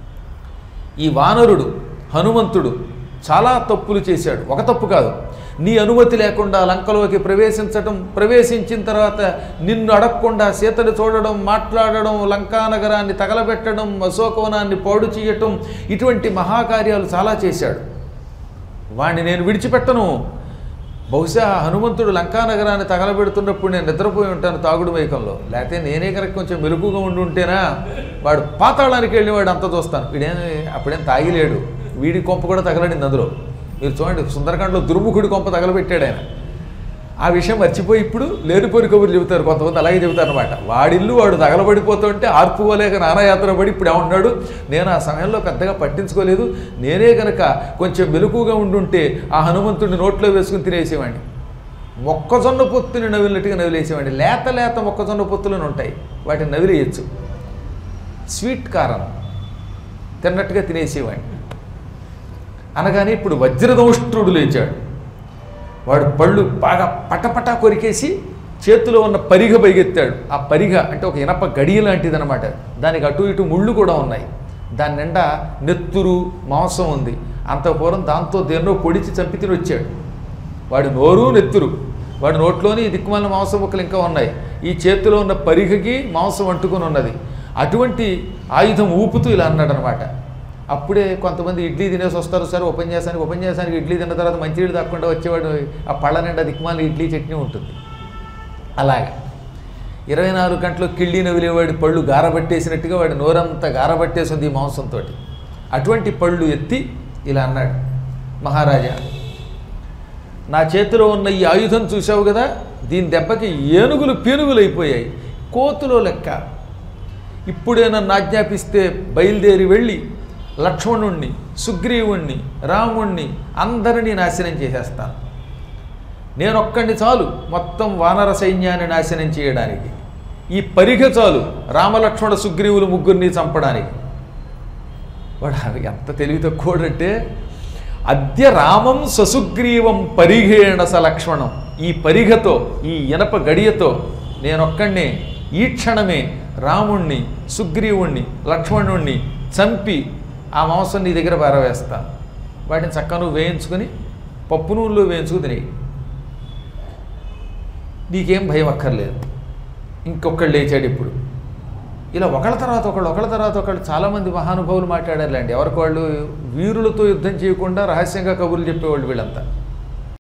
ఈ వానరుడు హనుమంతుడు చాలా తప్పులు చేశాడు ఒక తప్పు కాదు నీ అనుమతి లేకుండా లంకలోకి ప్రవేశించటం ప్రవేశించిన తర్వాత నిన్ను అడగకుండా సీతను చూడడం మాట్లాడడం లంకానగరాన్ని తగలబెట్టడం అశోకవనాన్ని పాడు చేయటం ఇటువంటి మహాకార్యాలు చాలా చేశాడు వాణ్ణి నేను విడిచిపెట్టను బహుశా హనుమంతుడు లంకానగరాన్ని తగలబెడుతున్నప్పుడు నేను నిద్రపోయి ఉంటాను తాగుడు మైకంలో లేకపోతే నేనే కనుక కొంచెం మెలుగుగా ఉండి ఉంటేనా వాడు పాతాళానికి వెళ్ళి వాడు అంత చూస్తాను వీడేం అప్పుడేం తాగిలేడు వీడి కొంప కూడా తగలడింది అందులో మీరు చూడండి సుందరకాండలో దుర్ముఖుడి కొంప తగలబెట్టాడు ఆయన ఆ విషయం మర్చిపోయి ఇప్పుడు లేనిపోని కబుర్లు చెబుతారు కొంతమంది అలాగే చెబుతారు అనమాట వాడిల్లు వాడు తగలబడిపోతుంటే ఆర్పుకోలేక నానాయాత్ర పడి ఇప్పుడు ఏమన్నాడు నేను ఆ సమయంలో పెద్దగా పట్టించుకోలేదు నేనే గనక కొంచెం మెలకుగా ఉండుంటే ఆ హనుమంతుడిని నోట్లో వేసుకుని తినేసేవాడిని మొక్కజొన్న పొత్తుని నవిలినట్టుగా నవిలేసేవాడిని లేత లేత మొక్కజొన్న పొత్తులను ఉంటాయి వాటిని నవిలేయచ్చు స్వీట్ కారం తిన్నట్టుగా తినేసేవాడిని అనగానే ఇప్పుడు వజ్రదౌష్ట్రుడు లేచాడు వాడు పళ్ళు బాగా పటపటా కొరికేసి చేతిలో ఉన్న పరిగ పైగెత్తాడు ఆ పరిగ అంటే ఒక ఇనప గడియ లాంటిది అనమాట దానికి అటు ఇటు ముళ్ళు కూడా ఉన్నాయి దాని నిండా నెత్తురు మాంసం ఉంది అంత పూర్వం దాంతో దేన్నో పొడిచి చంపి తిని వచ్చాడు వాడి నోరు నెత్తురు వాడి నోట్లోని ఈ దిక్కుమాలిన మాంసం ముక్కలు ఇంకా ఉన్నాయి ఈ చేతిలో ఉన్న పరిగకి మాంసం అంటుకుని ఉన్నది అటువంటి ఆయుధం ఊపుతూ ఇలా అన్నాడు అనమాట అప్పుడే కొంతమంది ఇడ్లీ తినేసి వస్తారు సార్ ఉపన్యాసానికి ఉపన్యాసానికి ఇడ్లీ తిన్న తర్వాత మంచినీళ్ళు తాకుండా వచ్చేవాడు ఆ పళ్ళ నిండా దిక్కుమాలి ఇడ్లీ చట్నీ ఉంటుంది అలాగా ఇరవై నాలుగు గంటలు కిళ్ళి నవిలేవాడి పళ్ళు గారబట్టేసినట్టుగా వాడి నోరంతా గారబట్టేసింది ఈ మాంసంతో అటువంటి పళ్ళు ఎత్తి ఇలా అన్నాడు మహారాజా నా చేతిలో ఉన్న ఈ ఆయుధం చూసావు కదా దీని దెబ్బకి ఏనుగులు పీనుగులు అయిపోయాయి కోతులో లెక్క ఇప్పుడే నన్ను ఆజ్ఞాపిస్తే బయలుదేరి వెళ్ళి లక్ష్మణుణ్ణి సుగ్రీవుణ్ణి రాముణ్ణి అందరినీ నాశనం చేసేస్తాను నేనొక్కడిని చాలు మొత్తం వానర సైన్యాన్ని నాశనం చేయడానికి ఈ పరిగ చాలు రామలక్ష్మణ సుగ్రీవులు ముగ్గురిని చంపడానికి వాడు అవి ఎంత తెలివి తక్కువడంటే అద్య రామం ససుగ్రీవం పరిఘేణ స లక్ష్మణం ఈ పరిఘతో ఈ ఇనప గడియతో నేనొక్కడినే ఈ క్షణమే రాముణ్ణి సుగ్రీవుణ్ణి లక్ష్మణుణ్ణి చంపి ఆ మాంసం నీ దగ్గర పారవేస్తాను వాటిని చక్కగా నువ్వు వేయించుకొని పప్పు నూనెలో వేయించుకు తినేయి నీకేం భయం అక్కర్లేదు ఇంకొకళ్ళు లేచాడు ఇప్పుడు ఇలా ఒకళ్ళ తర్వాత ఒకళ్ళు ఒకళ్ళ తర్వాత ఒకళ్ళు చాలామంది మహానుభావులు మాట్లాడారులేండి ఎవరికి వాళ్ళు వీరులతో యుద్ధం చేయకుండా రహస్యంగా కబుర్లు చెప్పేవాళ్ళు వీళ్ళంతా